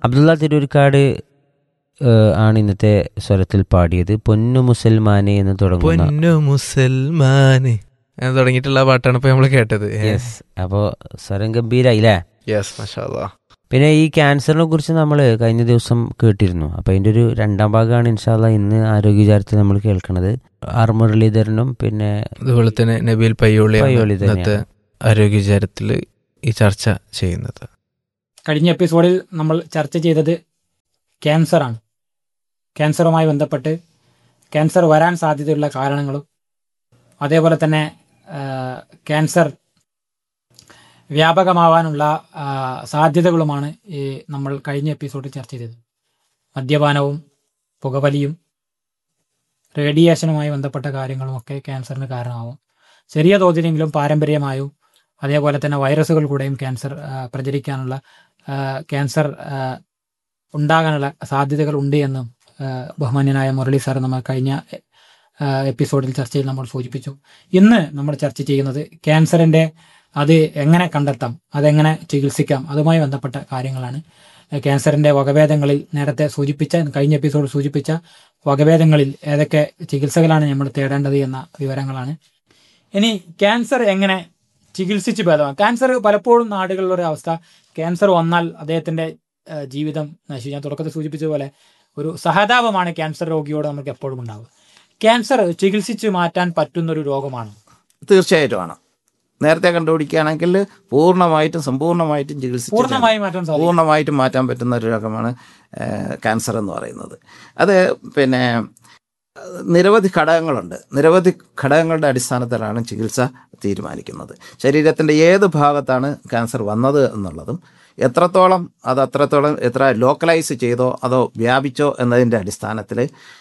അബ്ദുള്ള തിരൂർക്കാട് ഏഹ്, ആണ് ഇന്നത്തെ സ്വരത്തിൽ പാടിയത് പൊന്നു മുസൽമാനെ എന്ന് തുടങ്ങുന്ന പൊന്നു മുസൽമാന് എന്ന് തുടങ്ങിയിട്ടുള്ള പാട്ടാണ് ഇപ്പൊ നമ്മൾ കേട്ടത് യെസ് അപ്പോൾ സ്വരം ഗംഭീരായില്ലേ യെസ് മഷാല്ലാ പിന്നെ ഈ ക്യാൻസറിനെ കുറിച്ച് നമ്മൾ കഴിഞ്ഞ ദിവസം കേട്ടിരുന്നു അപ്പോൾ അതിൻ്റെ ഒരു രണ്ടാം ഭാഗമാണ് ഇൻഷാല്ല ഇന്ന് ആരോഗ്യചാരത്തിൽ നമ്മൾ കേൾക്കുന്നത് ആർ മുരളീധരനും പിന്നെ അതുപോലെ തന്നെ നബീൽ പയ്യോളി പയ്യോളി ഇന്നത്തെ തന്നെയാണ്. ആരോഗ്യചാരത്തിൽ ഈ ചർച്ച ചെയ്യുന്നത് കഴിഞ്ഞ എപ്പിസോഡിൽ നമ്മൾ ചർച്ച ചെയ്തത് ക്യാൻസറാണ് ക്യാൻസറുമായി ബന്ധപ്പെട്ട് ക്യാൻസർ വരാൻ സാധ്യതയുള്ള കാരണങ്ങളും അതേപോലെ തന്നെ ആ, ക്യാൻസർ വ്യാപകമാവാനുള്ള ആ, സാധ്യതകളുമാണ് ഈ നമ്മൾ കഴിഞ്ഞ എപ്പിസോഡിൽ ചർച്ച ചെയ്തത് മദ്യപാനവും പുകവലിയും റേഡിയേഷനുമായി ബന്ധപ്പെട്ട കാര്യങ്ങളുമൊക്കെ ക്യാൻസറിന് കാരണമാവും ചെറിയ തോതിലെങ്കിലും പാരമ്പര്യമായും അതേപോലെ തന്നെ വൈറസുകൾ കൂടെയും ക്യാൻസർ ആ, പ്രചരിക്കാനുള്ള ആ, ക്യാൻസർ ആ, ഉണ്ടാകാനുള്ള സാധ്യതകൾ ഉണ്ട് എന്നും ആ, ബഹുമാന്യനായ മുരളി സാർ നമ്മൾ കഴിഞ്ഞ ആ, എപ്പിസോഡിൽ ചർച്ചയിൽ നമ്മൾ സൂചിപ്പിച്ചു ഇന്ന് നമ്മൾ ചർച്ച ചെയ്യുന്നത് ക്യാൻസറിന്റെ അത് എങ്ങനെ കണ്ടെത്താം അതെങ്ങനെ ചികിത്സിക്കാം അതുമായി ബന്ധപ്പെട്ട കാര്യങ്ങളാണ് ക്യാൻസറിന്റെ വകഭേദങ്ങളിൽ നേരത്തെ സൂചിപ്പിച്ച കഴിഞ്ഞ എപ്പിസോഡ് സൂചിപ്പിച്ച വകഭേദങ്ങളിൽ ഏതൊക്കെ ചികിത്സകളാണ് നമ്മൾ തേടേണ്ടത് എന്ന വിവരങ്ങളാണ് ഇനി ക്യാൻസർ എങ്ങനെ ചികിത്സിച്ച് ഭേദമാക്കാം ക്യാൻസർ പലപ്പോഴും നാടുകളിലുള്ള ഒരു അവസ്ഥ ക്യാൻസർ വന്നാൽ അദ്ദേഹത്തിന്റെ ആ, ജീവിതം നശിച്ചു ഞാൻ തുടക്കത്തിൽ സൂചിപ്പിച്ചതുപോലെ ഒരു സഹതാപമാണ് ക്യാൻസർ രോഗിയോട് നമുക്ക് എപ്പോഴും ഉണ്ടാവുക ക്യാൻസർ ചികിത്സിച്ച് മാറ്റാൻ പറ്റുന്ന ഒരു രോഗമാണ് തീർച്ചയായിട്ടുമാണ് നേരത്തെ കണ്ടുപിടിക്കുകയാണെങ്കിൽ പൂർണ്ണമായിട്ടും സമ്പൂർണ്ണമായിട്ടും ചികിത്സിച്ച് പൂർണ്ണമായി മാറ്റാൻ സാധിക്കും പൂർണ്ണമായിട്ടും മാറ്റാൻ പറ്റുന്ന ഒരു രോഗമാണ് ഏഹ്, ക്യാൻസർ എന്ന് പറയുന്നത് അത് പിന്നെ ഏഹ്, നിരവധി ഘടകങ്ങളുണ്ട് നിരവധി ഘടകങ്ങളുടെ അടിസ്ഥാനത്തിലാണ് ചികിത്സ തീരുമാനിക്കുന്നത് ശരീരത്തിൻ്റെ ഏത് ഭാഗത്താണ് ക്യാൻസർ വന്നത് എന്നുള്ളതും എത്രത്തോളം അത് അത്രത്തോളം എത്ര ലോക്കലൈസ് ചെയ്തോ അതോ വ്യാപിച്ചോ എന്നതിൻ്റെ അടിസ്ഥാനത്തിൽ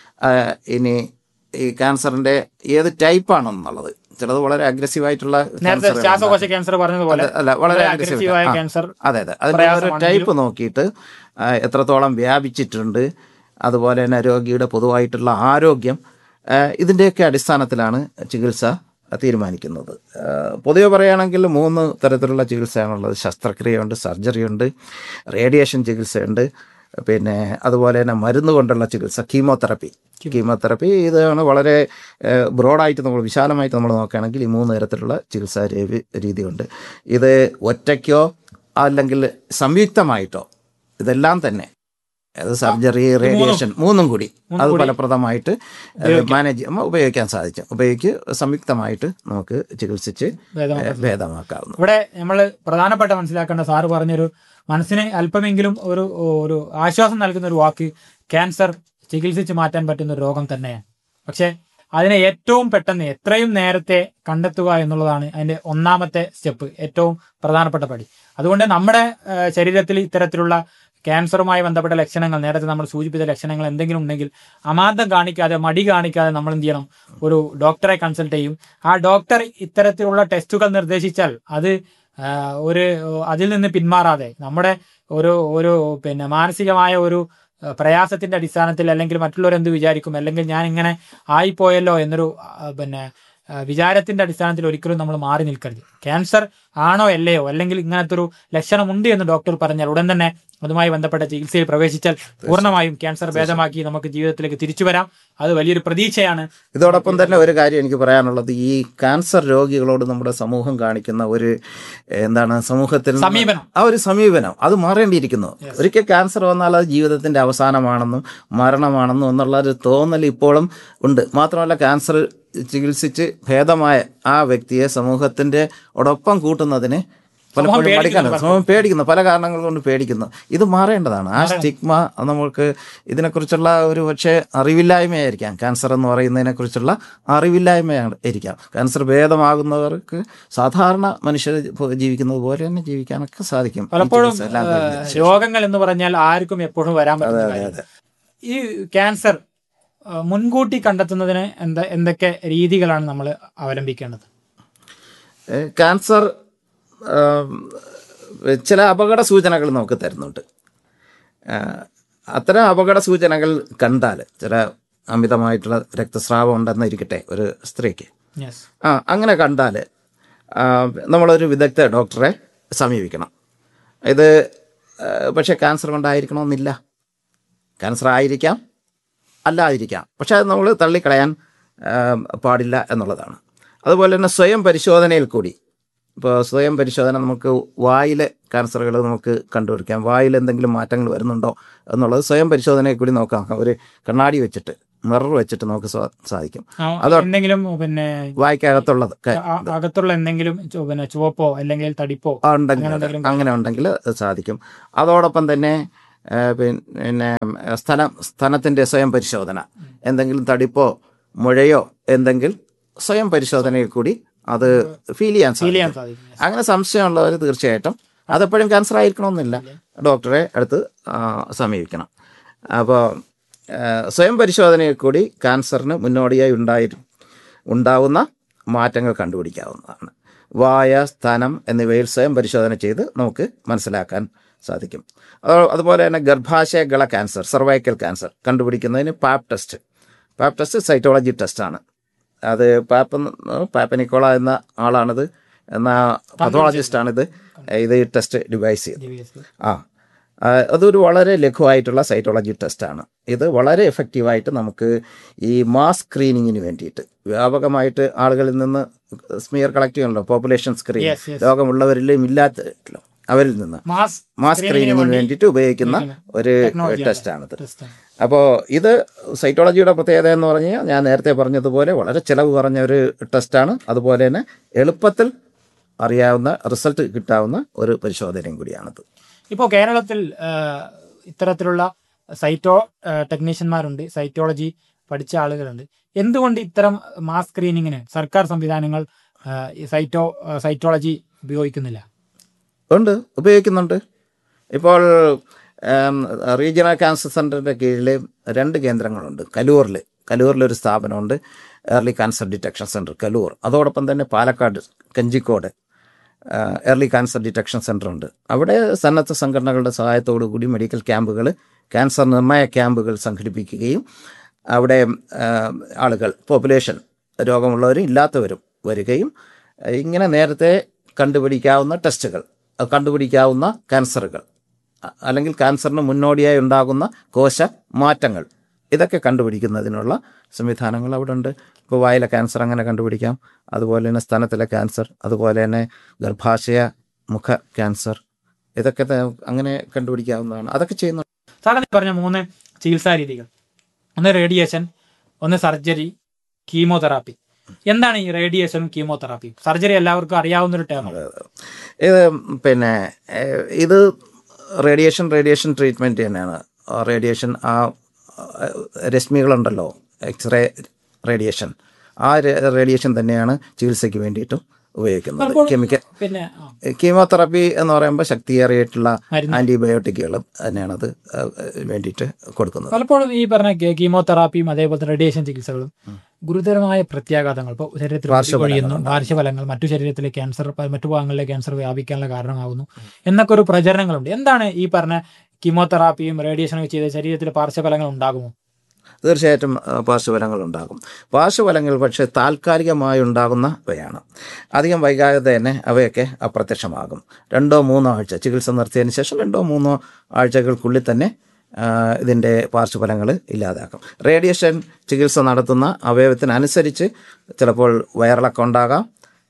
ഇനി ഈ ക്യാൻസറിൻ്റെ ഏത് ടൈപ്പാണെന്നുള്ളത് ചിലത് വളരെ അഗ്രസീവായിട്ടുള്ള നേരത്തെ ക്യാൻസറുകളുണ്ട്. ശ്വാസകോശ ക്യാൻസർ പറഞ്ഞതുപോലെ അല്ല, അല്ല വളരെ വളരെ aggressive aggressive-ആയ ആ, ക്യാൻസർ അതെ അതെ അതിന്റെ ഒരു പ്രയാസമാണെങ്കിലും- ടൈപ്പ് നോക്കിയിട്ട് ആ, എത്രത്തോളം വ്യാപിച്ചിട്ടുണ്ട് അതുപോലെ തന്നെ രോഗിയുടെ പൊതുവായിട്ടുള്ള ആരോഗ്യം ആ, ഇതിൻ്റെയൊക്കെ അടിസ്ഥാനത്തിലാണ് ചികിത്സ തീരുമാനിക്കുന്നത് ആ, പൊതുവെ പറയുകയാണെങ്കിൽ മൂന്ന് തരത്തിലുള്ള ചികിത്സയാണുള്ളത് ശസ്ത്രക്രിയയുണ്ട് സർജറിയുണ്ട് റേഡിയേഷൻ ചികിത്സയുണ്ട് പിന്നെ അതുപോലെ തന്നെ മരുന്ന് കൊണ്ടുള്ള ചികിത്സ കീമോതെറപ്പി കീമോതെറപ്പി ഇതാണ് വളരെ ഏഹ്, ബ്രോഡായിട്ട് നമ്മൾ വിശാലമായിട്ട് നമ്മൾ നോക്കുകയാണെങ്കിൽ ഈ മൂന്ന് തരത്തിലുള്ള ചികിത്സാ രീതി രീതിയുണ്ട് ഇത് ഒറ്റയ്ക്കോ അല്ലെങ്കിൽ സംയുക്തമായിട്ടോ ഇതെല്ലാം തന്നെ അത് സർജറി റേഡിയേഷൻ മൂന്നും കൂടി അത് ഫലപ്രദമായിട്ട് മാനേജ് ചെയ്യാൻ ഉപയോഗിക്കാൻ സാധിക്കും ഉപയോഗിക്ക് സംയുക്തമായിട്ട് നമുക്ക് ചികിത്സിച്ച് ഭേദമാക്കാൻ ഏഹ്, ഭേദമാക്കാവുന്നു ഇവിടെ നമ്മൾ പ്രധാനപ്പെട്ട മനസ്സിലാക്കേണ്ട സാറ് പറഞ്ഞൊരു മനസ്സിന് അല്പമെങ്കിലും ഒരു ഒരു ആശ്വാസം നൽകുന്ന ഒരു വാക്ക് ക്യാൻസർ ചികിത്സിച്ച് മാറ്റാൻ പറ്റുന്ന ഒരു രോഗം തന്നെയാണ് പക്ഷെ അതിനെ ഏറ്റവും പെട്ടെന്ന് എത്രയും നേരത്തെ കണ്ടെത്തുക എന്നുള്ളതാണ് അതിന്റെ ഒന്നാമത്തെ സ്റ്റെപ്പ് ഏറ്റവും പ്രധാനപ്പെട്ട പടി അതുകൊണ്ട് നമ്മുടെ ആ, ശരീരത്തിൽ ഇത്തരത്തിലുള്ള ക്യാൻസറുമായി ബന്ധപ്പെട്ട ലക്ഷണങ്ങൾ നേരത്തെ നമ്മൾ സൂചിപ്പിച്ച ലക്ഷണങ്ങൾ എന്തെങ്കിലും ഉണ്ടെങ്കിൽ അമാന്തം കാണിക്കാതെ മടി കാണിക്കാതെ നമ്മൾ എന്ത് ചെയ്യണം ഒരു ഡോക്ടറെ കൺസൾട്ട് ചെയ്യും ആ ഡോക്ടർ ഇത്തരത്തിലുള്ള ടെസ്റ്റുകൾ നിർദ്ദേശിച്ചാൽ അത് ആ, ഒരു അതിൽ നിന്ന് പിന്മാറാതെ നമ്മുടെ ഒരു ഒരു പിന്നെ മാനസികമായ ഒരു ആ, പ്രയാസത്തിന്റെ അടിസ്ഥാനത്തിൽ അല്ലെങ്കിൽ മറ്റുള്ളവർ എന്ത് വിചാരിക്കും അല്ലെങ്കിൽ ഞാൻ ഇങ്ങനെ ആയിപ്പോയല്ലോ എന്നൊരു ആ, പിന്നെ ആ, വിചാരത്തിന്റെ അടിസ്ഥാനത്തിൽ ഒരിക്കലും നമ്മൾ മാറി നിൽക്കരുത് ക്യാൻസർ ആണോ അല്ലയോ അല്ലെങ്കിൽ ഇങ്ങനത്തെ ഒരു ലക്ഷണമുണ്ട് എന്ന് ഡോക്ടർ പറഞ്ഞാൽ ഉടൻ തന്നെ അതുമായി ബന്ധപ്പെട്ട ചികിത്സയിൽ പ്രവേശിച്ചാൽ പൂർണ്ണമായും ക്യാൻസർ ഭേദമാക്കി നമുക്ക് ജീവിതത്തിലേക്ക് തിരിച്ചു വരാം അത് വലിയൊരു പ്രതീക്ഷയാണ് ഇതോടൊപ്പം തന്നെ ഒരു കാര്യം എനിക്ക് പറയാനുള്ളത് ഈ ക്യാൻസർ രോഗികളോട് നമ്മുടെ സമൂഹം കാണിക്കുന്ന ഒരു എന്താണ് സമൂഹത്തിൽ നിന്ന് സമീപനം. ആ ഒരു സമീപനം അത് മാറേണ്ടിയിരിക്കുന്നു ഒരിക്കൽ ക്യാൻസർ വന്നാൽ അത് ജീവിതത്തിന്റെ അവസാനമാണെന്നും മരണമാണെന്നും എന്നുള്ള ഒരു തോന്നൽ ഇപ്പോഴും ഉണ്ട് മാത്രമല്ല ക്യാൻസർ ചികിത്സിച്ച് ഭേദമായ ആ വ്യക്തിയെ സമൂഹത്തിന്റെ ഒടൊപ്പം കൂട്ടുന്നതിന് പലപ്പോഴും പേടിക്കുന്നു മടിക്കാണ് സമൂഹം പേടിക്കുന്നു പല കാരണങ്ങൾ കൊണ്ട് പേടിക്കുന്നു ഇത് മാറേണ്ടതാണ് ആ സ്റ്റിഗ്മ നമുക്ക് ഇതിനെക്കുറിച്ചുള്ള ഒരു പക്ഷേ അറിവില്ലായ്മയായിരിക്കാം ക്യാൻസർ എന്ന് പറയുന്നതിനെക്കുറിച്ചുള്ള അറിവില്ലായ്മയാണ് ഇരിക്കാം ക്യാൻസർ ഭേദമാകുന്നവർക്ക് സാധാരണ മനുഷ്യർ ഇപ്പോ ജീവിക്കുന്നത് പോലെ തന്നെ ജീവിക്കാനൊക്കെ സാധിക്കും ഈ പലപ്പോഴും ചികിത്സ എല്ലാം ആ, കഴിഞ്ഞതിന് ശേഷം. രോഗങ്ങൾ എന്ന് പറഞ്ഞാൽ ആർക്കും എപ്പോഴും വരാൻ പറ്റുന്ന കാര്യം. ഈ ക്യാൻസർ ആ, മുൻകൂട്ടി കണ്ടെത്തുന്നതിന് എന്താ എന്തൊക്കെ രീതികളാണ് നമ്മൾ അവലംബിക്കേണ്ടത് ഏഹ് ക്യാൻസർ ആം, ചില അപകട സൂചനകൾ നമുക്ക് തരുന്നുണ്ട് ആഹ് അത്തരം അപകട സൂചനകൾ കണ്ടാൽ ചില അമിതമായിട്ടുള്ള രക്തസ്രാവം ഉണ്ടെന്നിരിക്കട്ടെ ഒരു സ്ത്രീക്ക് യെസ് ആ അങ്ങനെ കണ്ടാൽ നമ്മളൊരു വിദഗ്ധ ഡോക്ടറെ സമീപിക്കണം ഇത് ഏഹ്, പക്ഷേ ക്യാൻസർ കൊണ്ടായിരിക്കണമെന്നില്ല ക്യാൻസർ ആയിരിക്കാം അല്ലാതിരിക്കാം പക്ഷേ അത് നമ്മൾ തള്ളിക്കളയാൻ ഏഹ്, പാടില്ല എന്നുള്ളതാണ് അതുപോലെ തന്നെ സ്വയം പരിശോധനയിൽ കൂടി ഇപ്പോൾ സ്വയം പരിശോധന നമുക്ക് വായിലെ ക്യാൻസറുകൾ നമുക്ക് കണ്ടുപിടിക്കാം വായിൽ എന്തെങ്കിലും മാറ്റങ്ങൾ വരുന്നുണ്ടോ എന്നുള്ളത് സ്വയം പരിശോധനയിൽ കൂടി നോക്കാം ഒരു കണ്ണാടി വെച്ചിട്ട് മിറർ വെച്ചിട്ട് നമുക്ക് സാ- സാധിക്കും ആ, അതോ- എന്തെങ്കിലും പിന്നെ വായിക്കകത്തുള്ളത് ക- ആ- അകത്തുള്ള എന്തെങ്കിലും ചു- പിന്നെ ചുവപ്പോ അല്ലെങ്കിൽ തടിപ്പോ ആ, ഉണ്ടെങ്കിൽ അങ്ങനെ എന്തെങ്കിലും അങ്ങനെ ഉണ്ടെങ്കിൽ അത് സാധിക്കും അതോടൊപ്പം തന്നെ ഏ, പിന്നെ സ്ഥലം സ്ഥലത്തിൻ്റെ സ്വയം പരിശോധന എന്തെങ്കിലും തടിപ്പോ മുഴയോ എന്തെങ്കിൽ സ്വയം പരിശോധനയിൽ കൂടി അത് ഫീൽ ചെയ്യാൻ ഫീൽ ചെയ്യാൻ സാധിക്കും സാധിക്കും അങ്ങനെ സംശയമുള്ളവർ തീർച്ചയായിട്ടും അതെപ്പോഴും ക്യാൻസർ ആയിരിക്കണമെന്നില്ല ഡോക്ടറെ അടുത്ത് ആ, സമീപിക്കണം അപ്പോൾ സ്വയം പരിശോധനയിൽ കൂടി ക്യാൻസറിന് മുന്നോടിയായി ഉണ്ടായി ഉണ്ടാവുന്ന മാറ്റങ്ങൾ കണ്ടുപിടിക്കാവുന്നതാണ് വായ സ്ഥാനം എന്നിവയിൽ സ്വയം പരിശോധന ചെയ്ത് നമുക്ക് മനസ്സിലാക്കാൻ സാധിക്കും അത് അതുപോലെ തന്നെ ഗർഭാശയ ഗള ക്യാൻസർ സർവൈക്കൽ ക്യാൻസർ കണ്ടുപിടിക്കുന്നതിന് pap test pap test cytology ടെസ്റ്റാണ് അത് പാപ്പ് പാപ്പനിക്കോള എന്ന ആളാണിത് എന്ന പത്തോളജിസ്റ്റാണിത് ഇത് ടെസ്റ്റ് ഡിവൈസ് ചെയ്തത് ആ ആ, അതൊരു വളരെ ലഘുവായിട്ടുള്ള സൈറ്റോളജി ടെസ്റ്റാണ് ഇത് വളരെ എഫക്റ്റീവായിട്ട് നമുക്ക് ഈ മാസ് സ്ക്രീനിങ്ങിന് വേണ്ടിയിട്ട് വ്യാപകമായിട്ട് ആളുകളിൽ നിന്ന് സ്മിയർ കളക്ട് ചെയ്യണല്ലോ പോപ്പുലേഷൻ സ്ക്രീൻ Yes, yes. ലോകമുള്ളവരിലും ഇല്ലാത്തല്ലോ അവരിൽ നിന്ന് മാസ് മാസ് സ്ക്രീനിങ്ങിന് വേണ്ടിയിട്ട് ഉപയോഗിക്കുന്ന ഒരു ടെക്നോളജിയാണ്. ടെസ്റ്റാണിത് അപ്പോൾ ഇത് സൈറ്റോളജിയുടെ പ്രത്യേകത എന്ന് പറഞ്ഞാൽ ഞാൻ നേരത്തെ പറഞ്ഞതുപോലെ വളരെ ചിലവ് കുറഞ്ഞ ഒരു ടെസ്റ്റാണ് അതുപോലെ തന്നെ എളുപ്പത്തിൽ അറിയാവുന്ന റിസൾട്ട് കിട്ടാവുന്ന ഒരു പരിശോധനയും കൂടിയാണിത് ഇപ്പോൾ കേരളത്തിൽ ആ, ഇത്തരത്തിലുള്ള സൈറ്റോ ആ, ടെക്നീഷ്യന്മാരുണ്ട് സൈറ്റോളജി പഠിച്ച ആളുകളുണ്ട് എന്തുകൊണ്ട് ഇത്തരം മാസ് സ്ക്രീനിങ്ങിന് സർക്കാർ സംവിധാനങ്ങൾ ആ, ഈ സൈറ്റോ ആ, സൈറ്റോളജി ഉപയോഗിക്കുന്നില്ല ഉണ്ട് ഉപയോഗിക്കുന്നുണ്ട് ഇപ്പോൾ ഉം, റീജിയണൽ ക്യാൻസർ സെൻ്ററിൻ്റെ കീഴിൽ രണ്ട് കേന്ദ്രങ്ങളുണ്ട് കലൂറിൽ കലൂറിലൊരു സ്ഥാപനമുണ്ട് early cancer detection centre Kaloor അതോടൊപ്പം തന്നെ Palakkad Kanjikode early cancer detection centre ഉണ്ട് അവിടെ സന്നദ്ധ സംഘടനകളുടെ സഹായത്തോടു കൂടി മെഡിക്കൽ ക്യാമ്പുകൾ ക്യാൻസർ നിർണയ ക്യാമ്പുകൾ സംഘടിപ്പിക്കുകയും അവിടെ ആ, ആളുകൾ പോപ്പുലേഷൻ രോഗമുള്ളവരും ഇല്ലാത്തവരും വരികയും ഇങ്ങനെ നേരത്തെ കണ്ടുപിടിക്കാവുന്ന ടെസ്റ്റുകൾ അത് കണ്ടുപിടിക്കാവുന്ന ക്യാൻസറുകൾ അ- അല്ലെങ്കിൽ ക്യാൻസറിന് മുന്നോടിയായി ഉണ്ടാകുന്ന കോശ മാറ്റങ്ങൾ ഇതൊക്കെ കണ്ടുപിടിക്കുന്നതിനുള്ള സംവിധാനങ്ങൾ അവിടെ ഉണ്ട് ഇപ്പോൾ വായിലെ ക്യാൻസർ അങ്ങനെ കണ്ടുപിടിക്കാം അതുപോലെ തന്നെ സ്തനത്തിലെ ക്യാൻസർ അതുപോലെ തന്നെ ഗർഭാശയ മുഖ ക്യാൻസർ ഇതൊക്കെ ത- അങ്ങനെ കണ്ടുപിടിക്കാവുന്നതാണ് അതൊക്കെ ചെയ്യുന്നു സാധാരണ പറഞ്ഞ മൂന്ന് ചികിത്സാ രീതികൾ ഒന്ന് റേഡിയേഷൻ ഒന്ന് സർജറി കീമോതെറാപ്പി എന്താണ് ഈ റേഡിയേഷനും കീമോതെറാപ്പിയും സർജറി എല്ലാവർക്കും അറിയാവുന്ന ഒരു ടേമാണ് ഇത് പിന്നെ ഏഹ്, ഇത് റേഡിയേഷൻ റേഡിയേഷൻ ട്രീറ്റ്മെൻറ്റ് തന്നെയാണ് ആ റേഡിയേഷൻ ആ ഏഹ്, രശ്മികളുണ്ടല്ലോ എക്സ്റേ റേഡിയേഷൻ ആ രെ- റേഡിയേഷൻ തന്നെയാണ് ചികിത്സയ്ക്ക് വേണ്ടിയിട്ടും ഉപയോഗിക്കുന്നത് കെമിക്കൽ പിന്നെ ആ, കീമോതെറാപ്പി എന്ന് പറയുമ്പോൾ ശക്തിയേറിയിട്ടുള്ള മരുന്ന്. ആൻറ്റിബയോട്ടിക്കുകൾ തന്നെയാണ് അത് ഏഹ്, വേണ്ടിയിട്ട് കൊടുക്കുന്നത് പലപ്പോഴും ഈ പറഞ്ഞ കെ- കീമോതെറാപ്പിയും അതേപോലെ തന്നെ റേഡിയേഷൻ ചികിത്സകളും ഗുരുതരമായ പ്രത്യാഘാതങ്ങൾ ഇപ്പോൾ ശരീരത്തിൽ ഒഴിയുന്നു പാർശ്വഫലങ്ങൾ മറ്റു ശരീരത്തിലെ ക്യാൻസർ പ- മറ്റു ഭാഗങ്ങളിലെ ക്യാൻസർ വ്യാപിക്കാനുള്ള കാരണമാകുന്നു എന്നൊക്കെ ഒരു പ്രചരണങ്ങളുണ്ട് എന്താണ് ഈ പറഞ്ഞ കീമോതെറാപ്പിയും റേഡിയേഷനും ചെയ്ത ശരീരത്തിൽ പാർശ്വഫലങ്ങൾ ഉണ്ടാകുമോ തീർച്ചയായിട്ടും ആ, പാർശ്വഫലങ്ങൾ ഉണ്ടാകും പാർശ്വഫലങ്ങൾ പക്ഷേ താൽക്കാലികമായി ഉണ്ടാകുന്നവയാണ് അധികം വൈകാതെ തന്നെ അവയൊക്കെ അപ്രത്യക്ഷമാകും രണ്ടോ മൂന്നോ ആഴ്ച ചികിത്സ നിർത്തിയതിന് ശേഷം രണ്ടോ മൂന്നോ ആഴ്ചകൾക്കുള്ളിൽ തന്നെ ആ, ഇതിൻ്റെ പാർശ്വഫലങ്ങൾ ഇല്ലാതാക്കും റേഡിയേഷൻ ചികിത്സ നടത്തുന്ന അവയവത്തിനനുസരിച്ച് ചിലപ്പോൾ വയറിളക്കം ഉണ്ടാകാം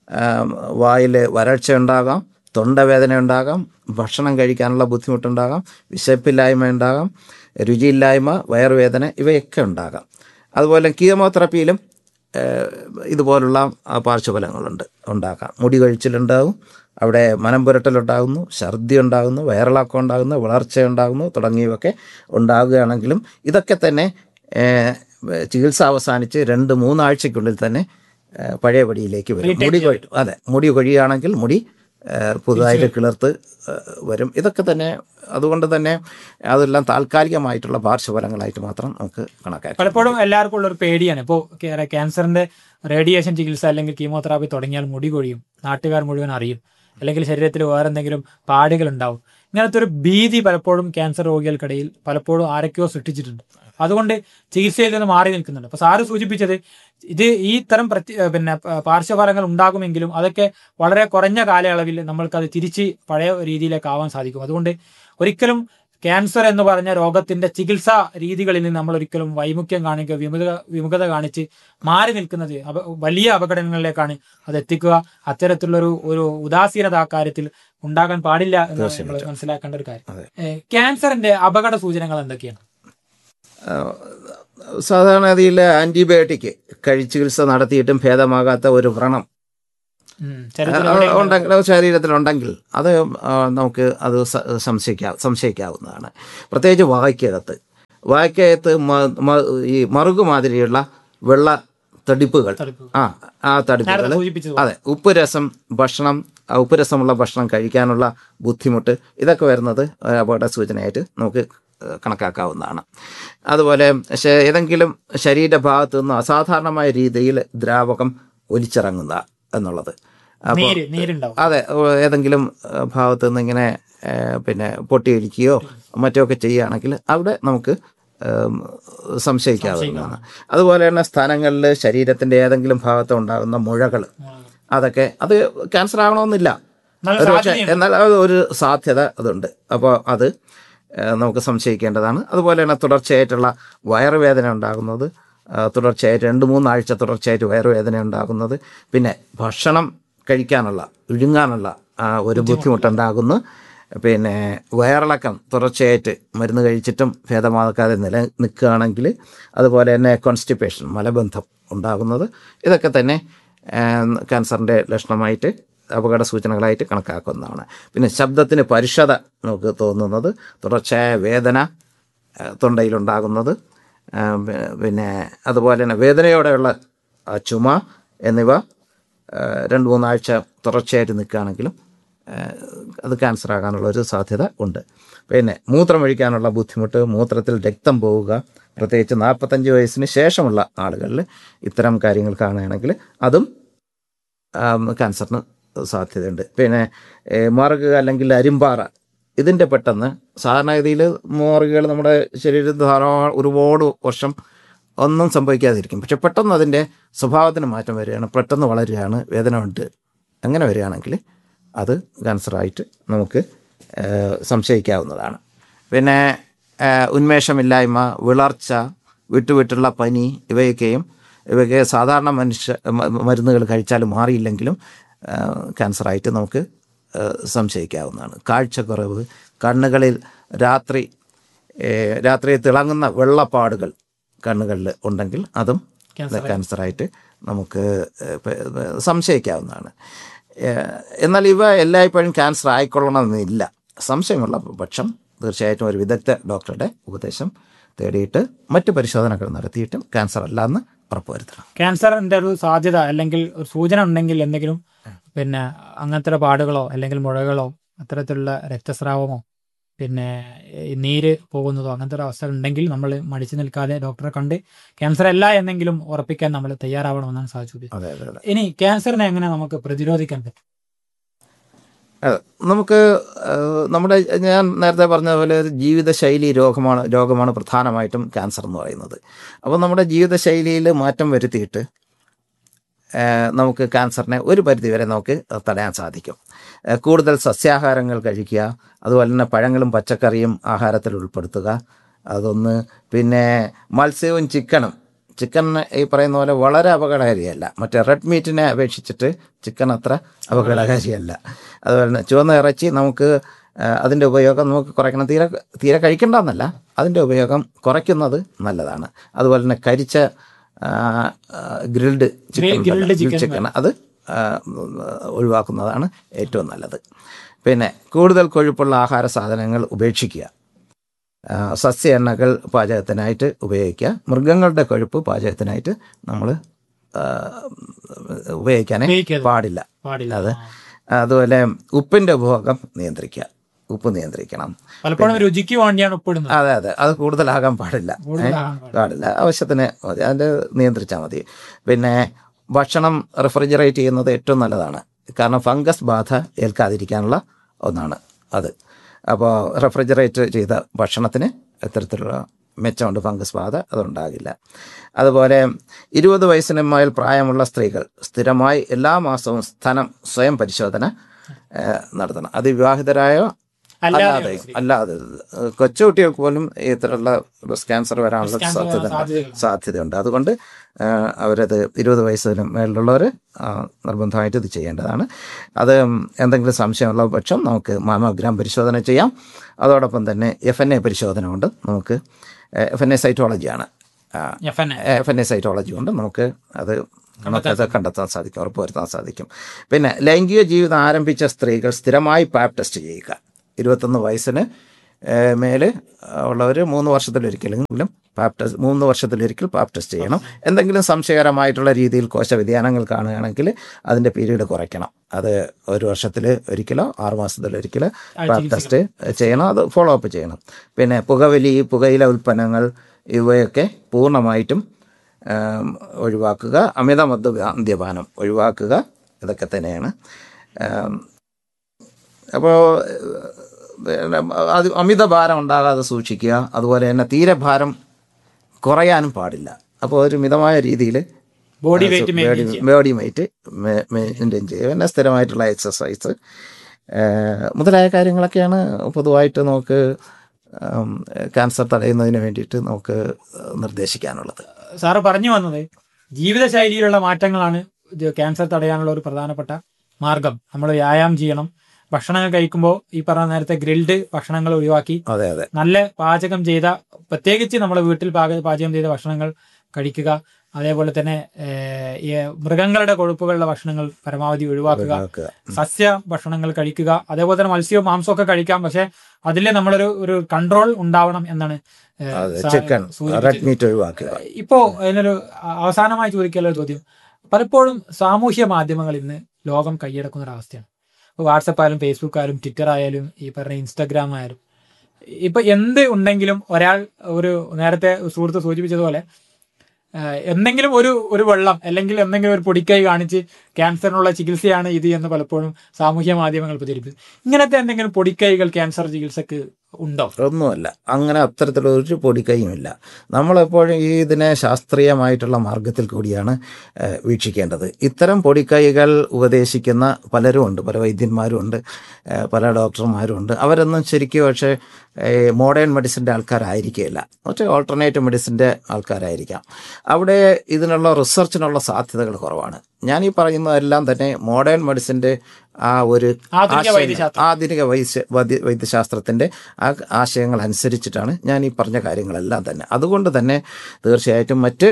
വായിൽ വരൾച്ച ഉണ്ടാകാം തൊണ്ടവേദന ഉണ്ടാകാം ഭക്ഷണം കഴിക്കാനുള്ള ബുദ്ധിമുട്ടുണ്ടാകാം വിശപ്പില്ലായ്മ ഉണ്ടാകാം രുചിയില്ലായ്മ വയറുവേദന ഇവയൊക്കെ ഉണ്ടാകാം അതുപോലെ കീമോതെറപ്പിയിലും ഏഹ്, ഇതുപോലുള്ള ആ, പാർശ്വഫലങ്ങളുണ്ട് ഉണ്ടാക്കാം മുടി കഴിച്ചിലുണ്ടാകും അവിടെ മനം പുരട്ടലുണ്ടാകുന്നു ഛർദി ഉണ്ടാകുന്നു വയറിളക്കം ഉണ്ടാകുന്നു വളർച്ച ഉണ്ടാകുന്നു തുടങ്ങിയവയൊക്കെ ഉണ്ടാകുകയാണെങ്കിലും ഇതൊക്കെ തന്നെ ഏഹ്, ചികിത്സ അവസാനിച്ച് രണ്ട് മൂന്നാഴ്ചയ്ക്കുള്ളിൽ തന്നെ ഏഹ്, പഴയപടിയിലേക്ക് വരും മുടി കൊഴി അതെ മുടി കൊഴിയുകയാണെങ്കിൽ മുടി ഏഹ്, പുതുതായിട്ട് കിളിർത്ത് ഏഹ്, വരും ഇതൊക്കെ തന്നെ അതുകൊണ്ട് തന്നെ അതെല്ലാം താൽക്കാലികമായിട്ടുള്ള പാർശ്വഫലങ്ങളായിട്ട് മാത്രം നമുക്ക് കണക്കാക്കാം പലപ്പോഴും എല്ലാവർക്കും ഉള്ള ഒരു പേടിയാണ് ഇപ്പോൾ ക്യാൻസറിന്റെ റേഡിയേഷൻ ചികിത്സ അല്ലെങ്കിൽ കീമോതെറാപ്പി തുടങ്ങിയാൽ മുടി കൊഴിയും നാട്ടുകാർ മുഴുവൻ അറിയും അല്ലെങ്കിൽ ശരീരത്തിൽ വേറെ എന്തെങ്കിലും പാടുകൾ ഉണ്ടാവും ഇങ്ങനത്തെ ഒരു ഭീതി പലപ്പോഴും ക്യാൻസർ രോഗികൾക്കിടയിൽ പലപ്പോഴും ആരൊക്കെയോ സൃഷ്ടിച്ചിട്ടുണ്ട് അതുകൊണ്ട് ചികിത്സയിൽ നിന്ന് മാറി നിൽക്കുന്നുണ്ട് അപ്പൊ സാറ് സൂചിപ്പിച്ചത് ഇത് ഈ തരം പ്രത്യ പിന്നെ പ- പാർശ്വഫലങ്ങൾ ഉണ്ടാകുമെങ്കിലും അതൊക്കെ വളരെ കുറഞ്ഞ കാലയളവിൽ നമ്മൾക്ക് അത് തിരിച്ച് പഴയ രീതിയിലേക്ക് ആവാൻ സാധിക്കും അതുകൊണ്ട് ഒരിക്കലും ക്യാൻസർ എന്ന് പറഞ്ഞ രോഗത്തിന്റെ ചികിത്സാ രീതികളിൽ നിന്ന് നമ്മൾ ഒരിക്കലും വൈമുഖ്യം കാണിക്കുക വിമുഖത വിമുഖത കാണിച്ച് മാറി നിൽക്കുന്നത് അപ- വലിയ അപകടങ്ങളിലേക്കാണ് അത് എത്തിക്കുക അത്തരത്തിലുള്ളൊരു ഒരു ഉദാസീനത ആ കാര്യത്തിൽ ഉണ്ടാകാൻ പാടില്ല എന്ന് നമ്മൾ തീർച്ചയായിട്ടും. മനസ്സിലാക്കേണ്ട ഒരു കാര്യം അതെ. ഏ, ക്യാൻസറിന്റെ അപകട സൂചനകൾ എന്തൊക്കെയാണ് സാധാരണഗതിയിൽ ആന്റിബയോട്ടിക് കഴി ചികിത്സ നടത്തിയിട്ടും ഭേദമാകാത്ത ഒരു വ്രണം ഉം, ശരീരത്തിൽ ആ, എവിടെയെങ്കിലും- ഉണ്ടെങ്കിൽ ശരീരത്തിലുണ്ടെങ്കിൽ അത് ആ, നമുക്ക് അത് സ- സംശയിക്കാം സംശയിക്കാവുന്നതാണ് പ്രത്യേകിച്ച് വായ്ക്കകത്ത് വായ്ക്കകത്ത് മ- മ- ഈ മറുകു മാതിരിയുള്ള വെള്ള തടിപ്പുകൾ തടുപ്പ്. ആ ആ തടിപ്പുകൾ നേരത്തെ സൂചിപ്പിച്ചത് അതെ ഉപ്പ് രസം ഭക്ഷണം ആ ഉപ്പ് രസമുള്ള ഭക്ഷണം കഴിക്കാനുള്ള ബുദ്ധിമുട്ട് ഇതൊക്കെ വരുന്നത് ഒരു അപകട സൂചനയായിട്ട് നമുക്ക് ഏഹ്, കണക്കാക്കാവുന്നതാണ് അതുപോലെ ശ- ഏതെങ്കിലും ശരീരഭാഗത്തു നിന്ന് അസാധാരണമായ രീതിയിൽ ദ്രാവകം ഒലിച്ചിറങ്ങുക എന്നുള്ളത് അപ്പോൾ നീര് നീരുണ്ടാവും അതെ ഓ, ഏതെങ്കിലും ഏഹ്, ഭാഗത്ത് നിന്ന് ഇങ്ങനെ ഏഹ്, പിന്നെ പൊട്ടിയൊലിക്കുകയോ മറ്റോ ഒക്കെ ചെയ്യുകയാണെങ്കിൽ അവിടെ നമുക്ക് ഏം, സംശയിക്കാവുന്നതാണ് അതുപോലെ തന്നെ സ്ഥലങ്ങളിൽ ശരീരത്തിന്റെ ഏതെങ്കിലും ഭാഗത്ത് ഉണ്ടാകുന്ന മുഴകൾ അതൊക്കെ അത് ക്യാൻസർ ആകണമെന്നില്ല നല്ല ഒരു പക്ഷേ സാധ്യതയുണ്ട്. എന്നാൽ അത് ഒരു സാധ്യത അതുണ്ട് അപ്പോൾ അത് ഏഹ്, നമുക്ക് സംശയിക്കേണ്ടതാണ് അതുപോലെ തന്നെ തുടർച്ചയായിട്ടുള്ള വയറുവേദന ഉണ്ടാകുന്നത് ആ, തുടർച്ചയായിട്ട് രണ്ട് മൂന്നാഴ്ച തുടർച്ചയായിട്ട് വയറുവേദന ഉണ്ടാകുന്നത് പിന്നെ ഭക്ഷണം കഴിക്കാനുള്ള വിഴുങ്ങാനുള്ള ആ, ഒരു ബുദ്ധിമുട്ടുണ്ടാകുന്നു പിന്നെ വയറിളക്കം തുടർച്ചയായിട്ട് മരുന്ന് കഴിച്ചിട്ടും ഭേദമാക്കാതെ നില നിൽക്കുകയാണെങ്കിൽ അതുപോലെ തന്നെ കോൺസ്റ്റിപ്പേഷൻ മലബന്ധം ഉണ്ടാകുന്നത് ഇതൊക്കെ തന്നെ ഏഹ്, ക്യാൻസറിൻ്റെ ലക്ഷണമായിട്ട് അപകട സൂചനകളായിട്ട് കണക്കാക്കുന്നതാണ് പിന്നെ ശബ്ദത്തിന് പരുഷത നമുക്ക് തോന്നുന്നത് തുടർച്ചയായ വേദന ഏഹ്, തൊണ്ടയിലുണ്ടാകുന്നത് ഏഹ്, പി- പിന്നെ അതുപോലെ തന്നെ വേദനയോടെയുള്ള ആ, ചുമ എന്നിവ ഏഹ്, രണ്ട് മൂന്നാഴ്ച തുടർച്ചയായിട്ട് നിൽക്കുകയാണെങ്കിലും ഏഹ്, അത് ക്യാൻസർ ആകാനുള്ള ഒരു സാധ്യത ഉണ്ട് പിന്നെ മൂത്രമൊഴിക്കാനുള്ള ബുദ്ധിമുട്ട് മൂത്രത്തിൽ രക്തം പോവുക പ്രത്യേകിച്ച് നാൽപ്പത്തഞ്ച് വയസ്സിന് ശേഷമുള്ള ആളുകളിൽ ഇത്തരം കാര്യങ്ങൾ കാണുകയാണെങ്കിൽ അതും ആം, ക്യാൻസറിന് സാധ്യതയുണ്ട് പിന്നെ ഏ, മറുക് അല്ലെങ്കിൽ അരിമ്പാറ ഇതിൻ്റെ പെട്ടെന്ന് സാധാരണഗതിയിൽ മോറുകൾ നമ്മുടെ ശരീരത്തിൽ ധാരാളം ഒരുപാട് വർഷം ഒന്നും സംഭവിക്കാതിരിക്കും പക്ഷെ പെട്ടെന്ന് അതിൻ്റെ സ്വഭാവത്തിന് മാറ്റം വരികയാണ് പെട്ടെന്ന് വളരുകയാണ് വേദന ഉണ്ട് അങ്ങനെ വരികയാണെങ്കിൽ അത് ക്യാൻസറായിട്ട് നമുക്ക് ഏ, സംശയിക്കാവുന്നതാണ് പിന്നെ ഏ, ഉന്മേഷമില്ലായ്മ വിളർച്ച വിട്ടുവിട്ടുള്ള പനി ഇവയൊക്കെയും ഇവയൊക്കെ സാധാരണ മനുഷ്യ മ- മരുന്നുകൾ കഴിച്ചാൽ മാറിയില്ലെങ്കിലും ആ, ക്യാൻസറായിട്ട് നമുക്ക് ആ, സംശയിക്കാവുന്നതാണ് കാഴ്ചക്കുറവ് കണ്ണുകളിൽ രാത്രി ഏ, രാത്രി തിളങ്ങുന്ന വെള്ളപ്പാടുകൾ കണ്ണുകളിൽ ഉണ്ടെങ്കിൽ അതും ക്യാൻസർ ക്യാൻസറായിട്ട് നമുക്ക് ഏ, പ- പ- സംശയിക്കാവുന്നതാണ് ഏ, എന്നാൽ ഇവ എല്ലായ്പ്പോഴും ക്യാൻസർ ആയിക്കൊള്ളണമെന്നില്ല സംശയമുള്ള പക്ഷം തീർച്ചയായിട്ടും ഒരു വിദഗ്ധ ഡോക്ടറുടെ ഉപദേശം തേടിയിട്ട് മറ്റ് പരിശോധനകൾ നടത്തിയിട്ടും ക്യാൻസർ അല്ല എന്ന് ഉറപ്പുവരുത്തണം ക്യാൻസറിന്റെ ഒരു സാധ്യത അല്ലെങ്കിൽ ഒരു സൂചന ഉണ്ടെങ്കിൽ എന്തെങ്കിലും പിന്നെ അങ്ങനത്തെ പാടുകളോ അല്ലെങ്കിൽ മുഴകളോ അത്തരത്തിലുള്ള രക്തസ്രാവമോ പിന്നെ ഈ നീര് പോകുന്നതോ അങ്ങനത്തെ ഒരു അവസ്ഥ ഉണ്ടെങ്കിൽ നമ്മൾ മടിച്ചു നിൽക്കാതെ ഡോക്ടറെ കണ്ട് ക്യാൻസർ അല്ല എന്നെങ്കിലും ഉറപ്പിക്കാൻ നമ്മൾ തയ്യാറാവണമെന്നാണ് സാധിച്ചത് അതെ അതെ അതെ ഇനി ക്യാൻസറിനെ എങ്ങനെ നമുക്ക് പ്രതിരോധിക്കാൻ പറ്റും അതെ. നമുക്ക് ഏഹ്, നമ്മുടെ ഞാൻ നേരത്തെ പറഞ്ഞ പോലെ ഒരു ജീവിതശൈലി രോഗമാണ് രോഗമാണ് പ്രധാനമായിട്ടും ക്യാൻസർ എന്ന് പറയുന്നത് അപ്പോൾ നമ്മുടെ ജീവിതശൈലിയിൽ മാറ്റം വരുത്തിയിട്ട് ഏഹ്, നമുക്ക് ക്യാൻസറിനെ ഒരു പരിധിവരെ നമുക്ക് തടയാൻ സാധിക്കും ഏഹ്, കൂടുതൽ സസ്യാഹാരങ്ങൾ കഴിക്കുക അതുപോലെ തന്നെ പഴങ്ങളും പച്ചക്കറിയും ആഹാരത്തിൽ ഉൾപ്പെടുത്തുക അതൊന്ന് പിന്നെ മത്സ്യവും ചിക്കനും ചിക്കൻ ഈ പറയുന്ന പോലെ വളരെ അപകടകാരിയല്ല മറ്റേ റെഡ് മീറ്റിനെ അപേക്ഷിച്ചിട്ട് ചിക്കൻ അത്ര അപകടകാരിയല്ല അതുപോലെ തന്നെ ചുവന്ന ഇറച്ചി നമുക്ക് ആ, അതിൻ്റെ ഉപയോഗം നമുക്ക് കുറയ്ക്കണം തീരെ തീരെ കഴിക്കേണ്ടെന്നല്ല അതിൻ്റെ ഉപയോഗം കുറയ്ക്കുന്നത് നല്ലതാണ് അതുപോലെ തന്നെ കരിച്ച grilled chicken grilled chicken chicken അത് ആ, ഒഴിവാക്കുന്നതാണ് ഏറ്റവും നല്ലത് പിന്നെ കൂടുതൽ കൊഴുപ്പുള്ള ആഹാര സാധനങ്ങൾ ഉപേക്ഷിക്കുക ആ, സസ്യ എണ്ണകൾ പാചകത്തിനായിട്ട് ഉപയോഗിക്കുക മൃഗങ്ങളുടെ കൊഴുപ്പ് പാചകത്തിനായിട്ട് നമ്മൾ ഉപയോഗിക്കാനേ ഉപയോഗിക്കരുത്. പാടില്ല പാടില്ല അത് അതുപോലെ ഉപ്പിൻ്റെ ഉപഭോഗം നിയന്ത്രിക്കുക ഉപ്പ് നിയന്ത്രിക്കണം പലപ്പോഴും രുചിക്ക് വേണ്ടിയാണ് ഉപ്പിടുന്നത് അതെ അതെ അത് കൂടുതലാകാൻ പാടില്ല ഏ? കൂടുതലാകാൻ പാടില്ല. പാടില്ല ആവശ്യത്തിന് മതി അതിൻ്റെ നിയന്ത്രിച്ചാൽ മതി പിന്നെ ഭക്ഷണം റെഫ്രിജറേറ്റ് ചെയ്യുന്നത് ഏറ്റവും നല്ലതാണ് കാരണം ഫംഗസ് ബാധ ഏൽക്കാതിരിക്കാനുള്ള ഒന്നാണ് അത് അപ്പോൾ റെഫ്രിജറേറ്റ് ചെയ്ത ഭക്ഷണത്തിന് എത്തരത്തിലുള്ള മെച്ചമുണ്ട് ഫംഗസ് ബാധ അതുണ്ടാകില്ല അതുപോലെ ഇരുപത് വയസ്സിന് മേൽ പ്രായമുള്ള സ്ത്രീകൾ സ്ഥിരമായി എല്ലാ മാസവും സ്ഥലം സ്വയം പരിശോധന ഏഹ്, നടത്തണം അത് വിവാഹിതരായോ അല്ലാതെ അല്ലാതെ അല്ലാതെ ഏഹ് കൊച്ചുകുട്ടികൾക്ക് പോലും ഇത്തരമുള്ള ബ്രസ്റ്റ് ക്യാൻസർ വരാനുള്ള Breast cancer സാധ്യത വരാൻ സാധ്യതകളുണ്ട്. സാധ്യതയുണ്ട് അതുകൊണ്ട് ഏഹ് അവരത് ഇരുപത് വയസ്സിന് മേളിലുള്ളവർ നിർബന്ധമായിട്ട് ഇത് ചെയ്യേണ്ടതാണ് അത് എന്തെങ്കിലും സംശയമുള്ള പക്ഷം നമുക്ക് മാമോഗ്രാം പരിശോധന ചെയ്യാം അതോടൊപ്പം തന്നെ എഫ് എൻ എ പരിശോധന കൊണ്ട് നമുക്ക് എഫ് എൻ എ സൈറ്റോളജിയാണ് F N F N A cytology കൊണ്ട് നമുക്ക് അത് നമുക്കത് കണ്ടെത്താൻ സാധിക്കും ഉറപ്പുവരുത്താൻ സാധിക്കും പിന്നെ ലൈംഗിക ജീവിതം ആരംഭിച്ച സ്ത്രീകൾ സ്ഥിരമായി പാപ്പ് ടെസ്റ്റ് ചെയ്യുക ഇരുപത്തൊന്ന് വയസ്സിന് ഏഹ്, മേല് ഉള്ളവർ മൂന്ന് വർഷത്തിലൊരിക്കലെങ്കിലും പാപ്പ് ടെസ്റ്റ് മൂന്ന് വർഷത്തിലൊരിക്കൽ പാപ്പ് ടെസ്റ്റ് ചെയ്യണം എന്തെങ്കിലും സംശയകരമായിട്ടുള്ള രീതിയിൽ കോശ വ്യതിയാനങ്ങൾ കാണുകയാണെങ്കിൽ അതിൻ്റെ പീരീഡ് കുറയ്ക്കണം അത് ഒരു വർഷത്തിൽ ഒരിക്കലോ ആറ് മാസത്തിലൊരിക്കലോ പാപ്പ് ടെസ്റ്റ് ചെയ്യണം അത് ഫോളോ അപ്പ് ചെയ്യണം പിന്നെ പുകവലി പുകയില ഉൽപ്പന്നങ്ങൾ ഇവയൊക്കെ പൂർണ്ണമായിട്ടും ആം, ഒഴിവാക്കുക അമിത മദ്യ മദ്യപാനം ഒഴിവാക്കുക ഇതൊക്കെ തന്നെയാണ് അപ്പോൾ അത് അമിത ഭാരം ഉണ്ടാകാതെ സൂക്ഷിക്കുക അതുപോലെ തന്നെ തീരെ ഭാരം കുറയാനും പാടില്ല അപ്പോൾ ഒരു മിതമായ രീതിയിൽ ബോഡി വെയിറ്റ് മെയിൻറ്റെയിൻ ചെയ്യാം ബോഡി വെയിറ്റ് മെയിൻറ്റെയിൻ ചെയ്യുക പിന്നെ സ്ഥിരമായിട്ടുള്ള എക്സസൈസ് മുതലായ കാര്യങ്ങളൊക്കെയാണ് പൊതുവായിട്ട് നമുക്ക് ആം, ക്യാൻസർ തടയുന്നതിന് വേണ്ടിയിട്ട് നമുക്ക് നിർദ്ദേശിക്കാനുള്ളത് സാറ് പറഞ്ഞു വന്നത് ജീവിതശൈലിയിലുള്ള മാറ്റങ്ങളാണ് ഇത് ക്യാൻസർ തടയാനുള്ള ഒരു പ്രധാനപ്പെട്ട മാർഗം നമ്മൾ വ്യായാമം ചെയ്യണം ഭക്ഷണങ്ങൾ കഴിക്കുമ്പോൾ ഈ പറഞ്ഞ നേരത്തെ ഗ്രിൽഡ് ഭക്ഷണങ്ങൾ ഒഴിവാക്കി അതെ അതെ നല്ല പാചകം ചെയ്ത പ്രത്യേകിച്ച് നമ്മുടെ വീട്ടിൽ പാക പാചകം ചെയ്ത ഭക്ഷണങ്ങൾ കഴിക്കുക അതേപോലെ തന്നെ ഏഹ്, ഈ മൃഗങ്ങളുടെ കൊഴുപ്പുകളുടെ ഭക്ഷണങ്ങൾ പരമാവധി ഒഴിവാക്കുക ഒഴിവാക്കുക. സസ്യ ഭക്ഷണങ്ങൾ കഴിക്കുക അതേപോലെ തന്നെ മത്സ്യവും മാംസവും ഒക്കെ കഴിക്കാം പക്ഷെ അതിൽ നമ്മളൊരു ഒരു കൺട്രോൾ ഉണ്ടാവണം എന്നാണ് ഏഹ്, അതെ സാ- ചിക്കൻ സൂചിപ്പിച്ചത്. റെഡ് മീറ്റ് ഒഴിവാക്കുക ഇപ്പോ അതിനൊരു അ- അവസാനമായി ചോദിക്കാനുള്ള ഒരു ചോദ്യം പലപ്പോഴും സാമൂഹ്യ മാധ്യമങ്ങൾ ഇന്ന് ലോകം കൈയടക്കുന്ന ഒരു അവസ്ഥയാണ് ഇപ്പോൾ വാട്സപ്പ് ആയാലും ഫേസ്ബുക്ക് ആയാലും ട്വിറ്റർ ആയാലും ഈ പറഞ്ഞ ഇൻസ്റ്റാഗ്രാം ആയാലും ഇപ്പൊ എന്ത് ഉണ്ടെങ്കിലും ഒരാൾ ഒരു നേരത്തെ സുഹൃത്ത് സൂചിപ്പിച്ചതുപോലെ ആഹ് എന്തെങ്കിലും ഒരു ഒരു വെള്ളം അല്ലെങ്കിൽ എന്തെങ്കിലും ഒരു പൊടിക്കൈ കാണിച്ച് ക്യാൻസറിനുള്ള ചികിത്സയാണ് ഇത് എന്ന് പലപ്പോഴും സാമൂഹ്യ മാധ്യമങ്ങൾ പ്രചരിപ്പിക്കും ഇങ്ങനത്തെ എന്തെങ്കിലും പൊടിക്കൈകൾ ക്യാൻസർ ചികിത്സക്ക് ഉണ്ടോ ഒന്നുമല്ല അങ്ങനെ അത്തരത്തിലുള്ള ഒരു പൊടിക്കൈയുമില്ല നമ്മളെപ്പോഴും ഈ ഇതിനെ ശാസ്ത്രീയമായിട്ടുള്ള മാർഗത്തിൽ കൂടിയാണ് ഏഹ്, വീക്ഷിക്കേണ്ടത് ഇത്തരം പൊടിക്കൈകൾ ഉപദേശിക്കുന്ന പലരും ഉണ്ട് പല വൈദ്യന്മാരും ഉണ്ട് ഏഹ്, പല ഡോക്ടർമാരും ഉണ്ട് അവരൊന്നും ശരിക്കും പക്ഷേ മോഡേൺ മെഡിസിൻ്റെ ആൾക്കാരായിരിക്കില്ല പക്ഷേ ഓൾട്ടർനേറ്റീവ് മെഡിസിൻ്റെ ആൾക്കാരായിരിക്കാം അവിടെ ഇതിനുള്ള റിസർച്ചിനുള്ള സാധ്യതകൾ കുറവാണ് ഞാൻ ഈ പറയുന്നതെല്ലാം തന്നെ മോഡേൺ മെഡിസിൻ്റെ ആ ഒരു ആധുനിക ആശയങ്ങൾ- വൈദ്യശാസ്ത്രം. ആധുനിക വൈദ്യ വൈദ്യ വൈദ്യശാസ്ത്രത്തിൻ്റെ ആ ആശയങ്ങൾ അനുസരിച്ചിട്ടാണ് ഞാൻ ഈ പറഞ്ഞ കാര്യങ്ങളെല്ലാം തന്നെ അതുകൊണ്ട് തന്നെ തീർച്ചയായിട്ടും മറ്റ്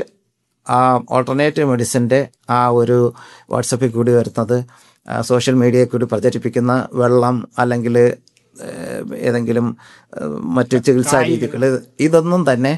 ആ ഓൾട്ടർനേറ്റീവ് മെഡിസിൻ്റെ ആ ഒരു വാട്സപ്പിൽ കൂടി വരുന്നത് ആ സോഷ്യൽ മീഡിയയിൽ കൂടി പ്രചരിപ്പിക്കുന്ന വെള്ളം അല്ലെങ്കിൽ ഏഹ്, ഏതെങ്കിലും ഏഹ്, മറ്റ് ചികിത്സാ രീതികൾ ഇതൊന്നും തന്നെ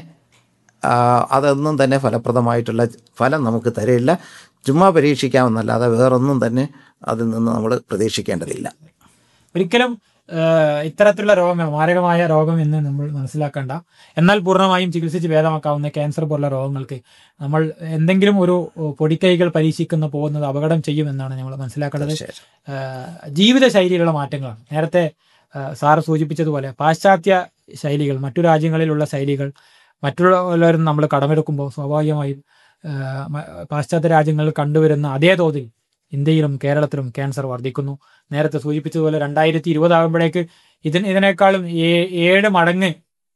ആ, അതൊന്നും തന്നെ ഫലപ്രദമായിട്ടുള്ള ഫലം നമുക്ക് തരില്ല ചുമ്മാ പരീക്ഷിക്കാമെന്നല്ലാതെ വേറൊന്നും തന്നെ അതിൽ നിന്ന് നമ്മൾ പ്രതീക്ഷിക്കേണ്ടതില്ല ഒരിക്കലും ഏഹ്, ഇത്തരത്തിലുള്ള രോഗങ്ങൾ മാരകമായ രോഗം എന്ന് നമ്മൾ മനസ്സിലാക്കേണ്ട എന്നാൽ പൂർണ്ണമായും ചികിത്സിച്ച് ഭേദമാക്കാവുന്ന ക്യാൻസർ പോലുള്ള രോഗങ്ങൾക്ക് നമ്മൾ എന്തെങ്കിലും ഒരു പൊടിക്കൈകൾ പരീക്ഷിക്കുന്ന പോകുന്നത് അപകടം ചെയ്യുമെന്നാണ് നമ്മൾ മനസ്സിലാക്കേണ്ടത് തീർച്ചയായിട്ടും. ഏഹ്, ജീവിതശൈലിയിലുള്ള മാറ്റങ്ങളാണ് നേരത്തെ ഏഹ്, സാറ് സൂചിപ്പിച്ചതുപോലെ പാശ്ചാത്യ ശൈലികൾ മറ്റു രാജ്യങ്ങളിലുള്ള ശൈലികൾ മറ്റുള്ളവരും നമ്മൾ കടമെടുക്കുമ്പോൾ സ്വാഭാവികമായും ഏഹ്, മ- പാശ്ചാത്യ രാജ്യങ്ങളിൽ കണ്ടുവരുന്ന അതേ തോതിൽ ഇന്ത്യയിലും കേരളത്തിലും ക്യാൻസർ വർദ്ധിക്കുന്നു നേരത്തെ സൂചിപ്പിച്ചതുപോലെ രണ്ടായിരത്തി ഇരുപതാകുമ്പോഴേക്ക് ഇതിന് ഇതിനേക്കാളും ഏ- ഏഴ് മടങ്ങ്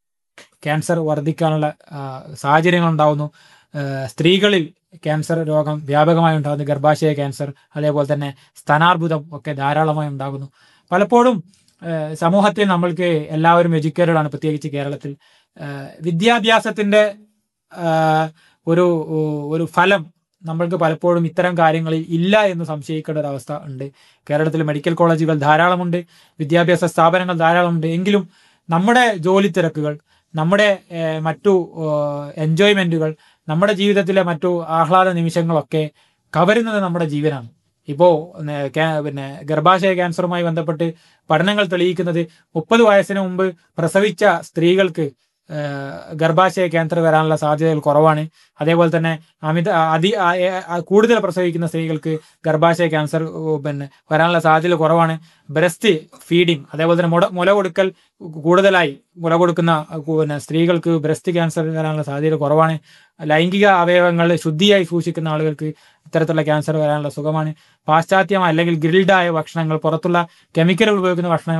ക്യാൻസർ വർദ്ധിക്കാനുള്ള ആ, സാഹചര്യങ്ങൾ ഉണ്ടാവുന്നു ആ, സ്ത്രീകളിൽ ക്യാൻസർ രോഗം വ്യാപകമായി ഉണ്ടാകുന്നു ഗർഭാശയ ക്യാൻസർ അതേപോലെ തന്നെ സ്തനാർബുദം ഒക്കെ ധാരാളമായി ഉണ്ടാകുന്നു പലപ്പോഴും ആ, സമൂഹത്തിൽ നമ്മൾക്ക് എല്ലാവരും എഡ്യൂക്കേറ്റഡ് ആണ് പ്രത്യേകിച്ച് കേരളത്തിൽ ആ, വിദ്യാഭ്യാസത്തിന്റെ ആ, ഒരു ഒരു ഫലം നമ്മൾക്ക് പലപ്പോഴും ഇത്തരം കാര്യങ്ങളിൽ ഇല്ല എന്ന് സംശയിക്കേണ്ട ഒരു അവസ്ഥ ഉണ്ട് കേരളത്തിൽ മെഡിക്കൽ കോളേജുകൾ ധാരാളമുണ്ട് വിദ്യാഭ്യാസ സ്ഥാപനങ്ങൾ ധാരാളമുണ്ട് എങ്കിലും നമ്മുടെ ജോലി തിരക്കുകൾ നമ്മുടെ ഏഹ്, മറ്റു എൻജോയ്മെന്റുകൾ നമ്മുടെ ജീവിതത്തിലെ മറ്റു ആഹ്ലാദ നിമിഷങ്ങളൊക്കെ കവരുന്നത് നമ്മുടെ ജീവനാണ് ഇപ്പോ നേ- ക്യാ- പിന്നെ ഗർഭാശയ ക്യാൻസറുമായി ബന്ധപ്പെട്ട് പഠനങ്ങൾ തെളിയിക്കുന്നത് മുപ്പത് വയസ്സിന് മുമ്പ് പ്രസവിച്ച സ്ത്രീകൾക്ക് ഏഹ്, ഗർഭാശയ ക്യാൻസർ വരാനുള്ള സാധ്യതകൾ കുറവാണ് അതേപോലെ തന്നെ അമിത അതി ആ- ഏ- ആ- കൂടുതൽ പ്രസവിക്കുന്ന സ്ത്രീകൾക്ക് ഗർഭാശയ ക്യാൻസർ ഓ, പിന്നെ വരാനുള്ള സാധ്യത കുറവാണ് ബ്രസ്റ്റ് ഫീഡിങ് അതേപോലെ തന്നെ മുട മുല കൊടുക്കൽ കൂടുതലായി മുല കൊടുക്കുന്ന കു- പിന്നെ സ്ത്രീകൾക്ക് ബ്രസ്റ്റ് ക്യാൻസർ വരാനുള്ള സാധ്യത കുറവാണ് ലൈംഗിക അവയവങ്ങൾ ശുദ്ധിയായി സൂക്ഷിക്കുന്ന ആളുകൾക്ക് ഇത്തരത്തിലുള്ള ക്യാൻസർ വരാനുള്ള സുഖമാണ് പാശ്ചാത്യം അല്ലെങ്കിൽ ഗ്രിൽഡായ ഭക്ഷണങ്ങൾ പുറത്തുള്ള കെമിക്കലുകൾ ഉപയോഗിക്കുന്ന ഭക്ഷണങ്ങൾ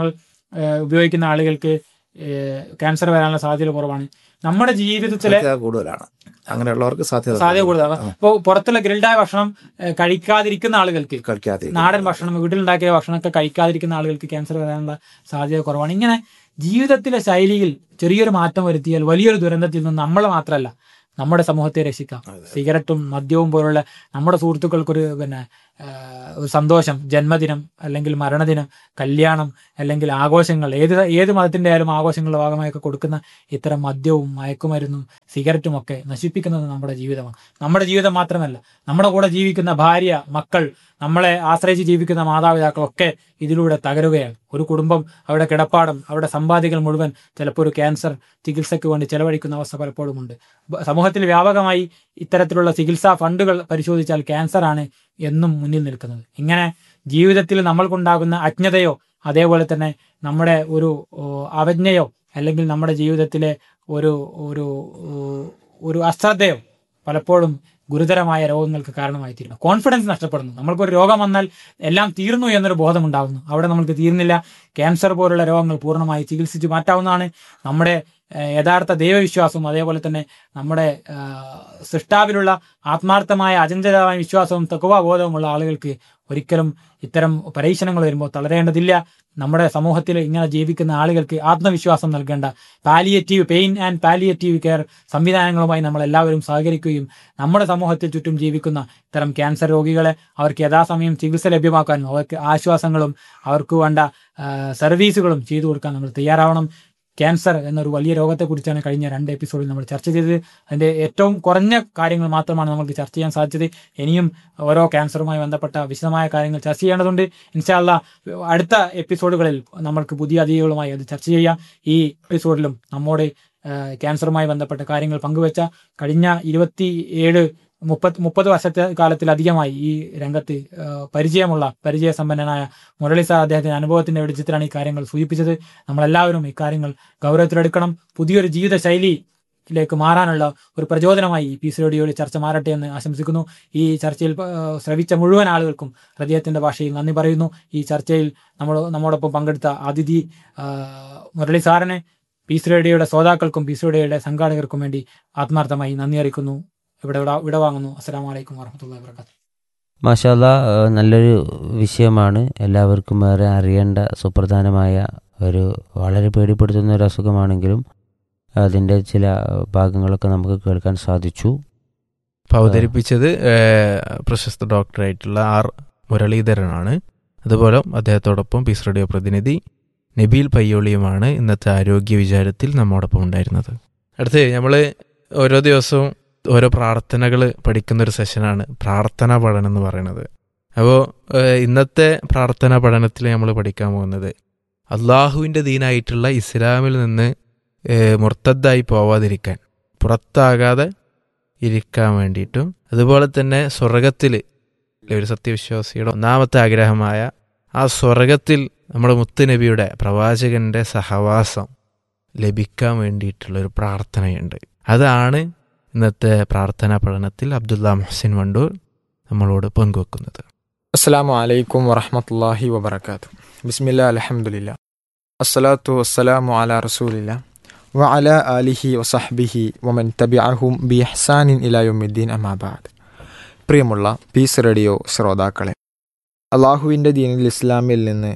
ഏഹ്, ഉപയോഗിക്കുന്ന ആളുകൾക്ക് ഏഹ്, ക്യാൻസർ വരാനുള്ള സാധ്യത കുറവാണ് നമ്മുടെ ജീവിതത്തിലെ സാധ്യത കൂടുതലാണ് അങ്ങനെയുള്ളവർക്ക് സാധ്യത സാധ്യത കൂടുതലാണ് ഇപ്പോൾ പുറത്തുള്ള ഗ്രിൽഡായ ഭക്ഷണം ഏഹ്, കഴിക്കാതിരിക്കുന്ന ആളുകൾക്ക് കളിക്കാതെ നാടൻ ഭക്ഷണം വീട്ടിലുണ്ടാക്കിയ ഭക്ഷണമൊക്കെ കഴിക്കാതിരിക്കുന്ന ആളുകൾക്ക് ക്യാൻസർ വരാനുള്ള സാധ്യത കുറവാണ് ഇങ്ങനെ ജീവിതത്തിലെ ശൈലിയിൽ ചെറിയൊരു മാറ്റം വരുത്തിയാൽ വലിയൊരു ദുരന്തത്തിൽ നിന്ന് നമ്മൾ മാത്രമല്ല നമ്മുടെ സമൂഹത്തെ രക്ഷിക്കാം സിഗരറ്റും മദ്യവും പോലുള്ള നമ്മുടെ സുഹൃത്തുക്കൾക്കൊരു പിന്നെ ആ, ഒരു സന്തോഷം ജന്മദിനം അല്ലെങ്കിൽ മരണദിനം കല്യാണം അല്ലെങ്കിൽ ആഘോഷങ്ങൾ ഏത് ഏത് മതത്തിന്റെ ആയാലും ആഘോഷങ്ങളുടെ ഭാഗമായൊക്കെ കൊടുക്കുന്ന ഇത്തരം മദ്യവും മയക്കുമരുന്നും സിഗരറ്റും ഒക്കെ നശിപ്പിക്കുന്നത് നമ്മുടെ ജീവിതമാണ് നമ്മുടെ ജീവിതം മാത്രമല്ല നമ്മുടെ കൂടെ ജീവിക്കുന്ന ഭാര്യ മക്കൾ നമ്മളെ ആശ്രയിച്ച് ജീവിക്കുന്ന മാതാപിതാക്കളൊക്കെ ഇതിലൂടെ തകരുകയാണ് ഒരു കുടുംബം അവരുടെ കിടപ്പാടം അവരുടെ സമ്പാദികൾ മുഴുവൻ ചിലപ്പോൾ ഒരു ക്യാൻസർ ചികിത്സയ്ക്ക് വേണ്ടി ചെലവഴിക്കുന്ന അവസ്ഥ പലപ്പോഴും ഉണ്ട് ബ- സമൂഹത്തിൽ വ്യാപകമായി ഇത്തരത്തിലുള്ള ചികിത്സാ ഫണ്ടുകൾ പരിശോധിച്ചാൽ ക്യാൻസർ ആണ് എന്നും മുന്നിൽ നിൽക്കുന്നത് ഇങ്ങനെ ജീവിതത്തിൽ നമ്മൾക്കുണ്ടാകുന്ന അജ്ഞതയോ അതേപോലെ തന്നെ നമ്മുടെ ഒരു ഓ, അവജ്ഞയോ അല്ലെങ്കിൽ നമ്മുടെ ജീവിതത്തിലെ ഒരു ഒരു ഓ, ഒരു അശ്രദ്ധയോ പലപ്പോഴും ഗുരുതരമായ രോഗങ്ങൾക്ക് കാരണമായി തീരുന്നു കോൺഫിഡൻസ് നഷ്ടപ്പെടുന്നു നമ്മൾക്കൊരു രോഗം വന്നാൽ എല്ലാം തീർന്നു എന്നൊരു ബോധം ഉണ്ടാകുന്നു അവിടെ നമുക്ക് തീർന്നില്ല ക്യാൻസർ പോലുള്ള രോഗങ്ങൾ പൂർണ്ണമായി ചികിത്സിച്ച് മാറ്റാവുന്നതാണ് നമ്മുടെ ഏഹ്, യഥാർത്ഥ ദൈവവിശ്വാസവും അതേപോലെ തന്നെ നമ്മുടെ ആഹ്, സൃഷ്ടാവിലുള്ള ആത്മാർത്ഥമായ അചഞ്ചലമായ വിശ്വാസവും തക്കുവാബോധവുമുള്ള ആളുകൾക്ക് ഒരിക്കലും ഇത്തരം പരീക്ഷണങ്ങൾ വരുമ്പോൾ തളരേണ്ടതില്ല നമ്മുടെ സമൂഹത്തിൽ ഇങ്ങനെ ജീവിക്കുന്ന ആളുകൾക്ക് ആത്മവിശ്വാസം നൽകേണ്ട palliative pain and palliative care സംവിധാനങ്ങളുമായി നമ്മൾ എല്ലാവരും സഹകരിക്കുകയും നമ്മുടെ സമൂഹത്തിൽ ചുറ്റും ജീവിക്കുന്ന ഇത്തരം ക്യാൻസർ രോഗികളെ അവർക്ക് യഥാസമയം ചികിത്സ ലഭ്യമാക്കാനും അവർക്ക് ആശ്വാസങ്ങളും അവർക്ക് വേണ്ട ആ, സർവീസുകളും ചെയ്തു കൊടുക്കാൻ നമ്മൾ തയ്യാറാവണം ക്യാൻസർ എന്നൊരു വലിയ രോഗത്തെക്കുറിച്ചാണ് കഴിഞ്ഞ രണ്ട് എപ്പിസോഡിൽ നമ്മൾ ചർച്ച ചെയ്തത് അതിന്റെ ഏറ്റവും കുറഞ്ഞ കാര്യങ്ങൾ മാത്രമാണ് നമുക്ക് ചർച്ച ചെയ്യാൻ സാധിച്ചത് ഇനിയും ഓരോ ക്യാൻസറുമായി ബന്ധപ്പെട്ട വിശദമായ കാര്യങ്ങൾ ചർച്ച ചെയ്യേണ്ടതുണ്ട് ഇൻഷാല്ല അടുത്ത എപ്പിസോഡുകളിൽ നമ്മൾക്ക് പുതിയ അതിഥികളുമായി അത് ചർച്ച ചെയ്യാം ഈ എപ്പിസോഡിലും നമ്മോട് ആ, ക്യാൻസറുമായി ബന്ധപ്പെട്ട കാര്യങ്ങൾ പങ്കുവെച്ച കഴിഞ്ഞ ഇരുപത്തി ഏഴ് മുപ്പത് മുപ്പത് വർഷത്തെ കാലത്തിലധികമായി ഈ രംഗത്ത് ആ, പരിചയമുള്ള പരിചയസമ്പന്നനായ മുരളി സാർ അദ്ദേഹത്തിന്റെ അനുഭവത്തിന്റെ വെളിച്ചത്തിലാണ് ഈ കാര്യങ്ങൾ സൂചിപ്പിച്ചത് നമ്മളെല്ലാവരും ഇക്കാര്യങ്ങൾ ഗൗരവത്തിലെടുക്കണം പുതിയൊരു ജീവിത ശൈലിയിലേക്ക് മാറാനുള്ള ഒരു പ്രചോദനമായി ഈ പീസ് റേഡിയോയിൽ ചർച്ച മാറട്ടെ എന്ന് ആശംസിക്കുന്നു ഈ ചർച്ചയിൽ ആ, ശ്രവിച്ച മുഴുവൻ ആളുകൾക്കും ഹൃദയത്തിന്റെ ഭാഷയിൽ നന്ദി പറയുന്നു ഈ ചർച്ചയിൽ നമ്മൾ നമ്മോടൊപ്പം പങ്കെടുത്ത അതിഥി ആ, മുരളി സാറിനെ പീസ് റേഡിയോയുടെ ശ്രോതാക്കൾക്കും പീസ് റേഡിയോയുടെ സംഘാടകർക്കും വേണ്ടി ആത്മാർത്ഥമായി നന്ദി അറിയിക്കുന്നു ഇവിടെ വിട- വിടവാങ്ങുന്നു അസ്സലാം വലൈക്കും വാഹമത്തല്ലാ വാബർക്കാത്തു മാഷാല്ല നല്ലൊരു വിഷയമാണ് എല്ലാവർക്കും ഏറെ അറിയേണ്ട സുപ്രധാനമായ ഒരു വളരെ പേടിപ്പെടുത്തുന്ന ഒരു അസുഖമാണെങ്കിലും അതിൻ്റെ ചില ഭാഗങ്ങളൊക്കെ നമുക്ക് കേൾക്കാൻ സാധിച്ചു അപ്പോൾ അവതരിപ്പിച്ചത് ഏഹ്, പ്രശസ്ത ഡോക്ടറായിട്ടുള്ള ആർ മുരളീധരനാണ് അതുപോലെ അദ്ദേഹത്തോടൊപ്പം പീസ് റേഡിയോ പ്രതിനിധി നബീൽ പയ്യോളിയുമാണ് ഇന്നത്തെ ആരോഗ്യ വിചാരത്തിൽ നമ്മോടൊപ്പം ഉണ്ടായിരുന്നത് അടുത്ത് നമ്മൾ ഓരോ ദിവസവും ഓരോ പ്രാർത്ഥനകൾ പഠിക്കുന്ന ഒരു സെഷനാണ് പ്രാർത്ഥനാ പഠനം എന്ന് പറയുന്നത് അപ്പോൾ ഇന്നത്തെ പ്രാർത്ഥനാ പഠനത്തിൽ നമ്മൾ പഠിക്കാൻ പോകുന്നത് അള്ളാഹുവിൻ്റെ ദീനായിട്ടുള്ള ഇസ്ലാമിൽ നിന്ന് ഏഹ്, മുർത്തദ്ദായി പോവാതിരിക്കാൻ പുറത്താകാതെ ഇരിക്കാൻ വേണ്ടിയിട്ടും അതുപോലെ തന്നെ സ്വർഗത്തിൽ ഒരു സത്യവിശ്വാസിയുടെ ഒന്നാമത്തെ ആഗ്രഹമായ ആ സ്വർഗത്തിൽ നമ്മുടെ മുത്തുനബിയുടെ പ്രവാചകന്റെ സഹവാസം ലഭിക്കാൻ വേണ്ടിയിട്ടുള്ള ഒരു പ്രാർത്ഥനയുണ്ട് അതാണ് ഇന്നത്തെ പ്രാർത്ഥനാ പഠനത്തിൽ അബ്ദുല്ല മുഹസിൻ വണ്ടൂർ നമ്മളോട് പങ്കുവെക്കുന്നത് അസ്സാം വലൈക്കും വറഹമത്തല്ലാഹി വബർക്കാത്തു ബിസ്മില്ല അലഹമുല്ല അസ്സലാത്തു വസ്സലാമു അല റസൂലില്ല വ അല അലിഹി വസഹ്ബിഹി വമൻ തബിഅഹും ബി ഹസാനിൻ ഇലായുദ്ദീൻ അമാബാദ് പ്രിയമുള്ള പീസ് റേഡിയോ ശ്രോതാക്കളെ അള്ളാഹുവിൻ്റെ ദീനിൽ ഇസ്ലാമിൽ നിന്ന്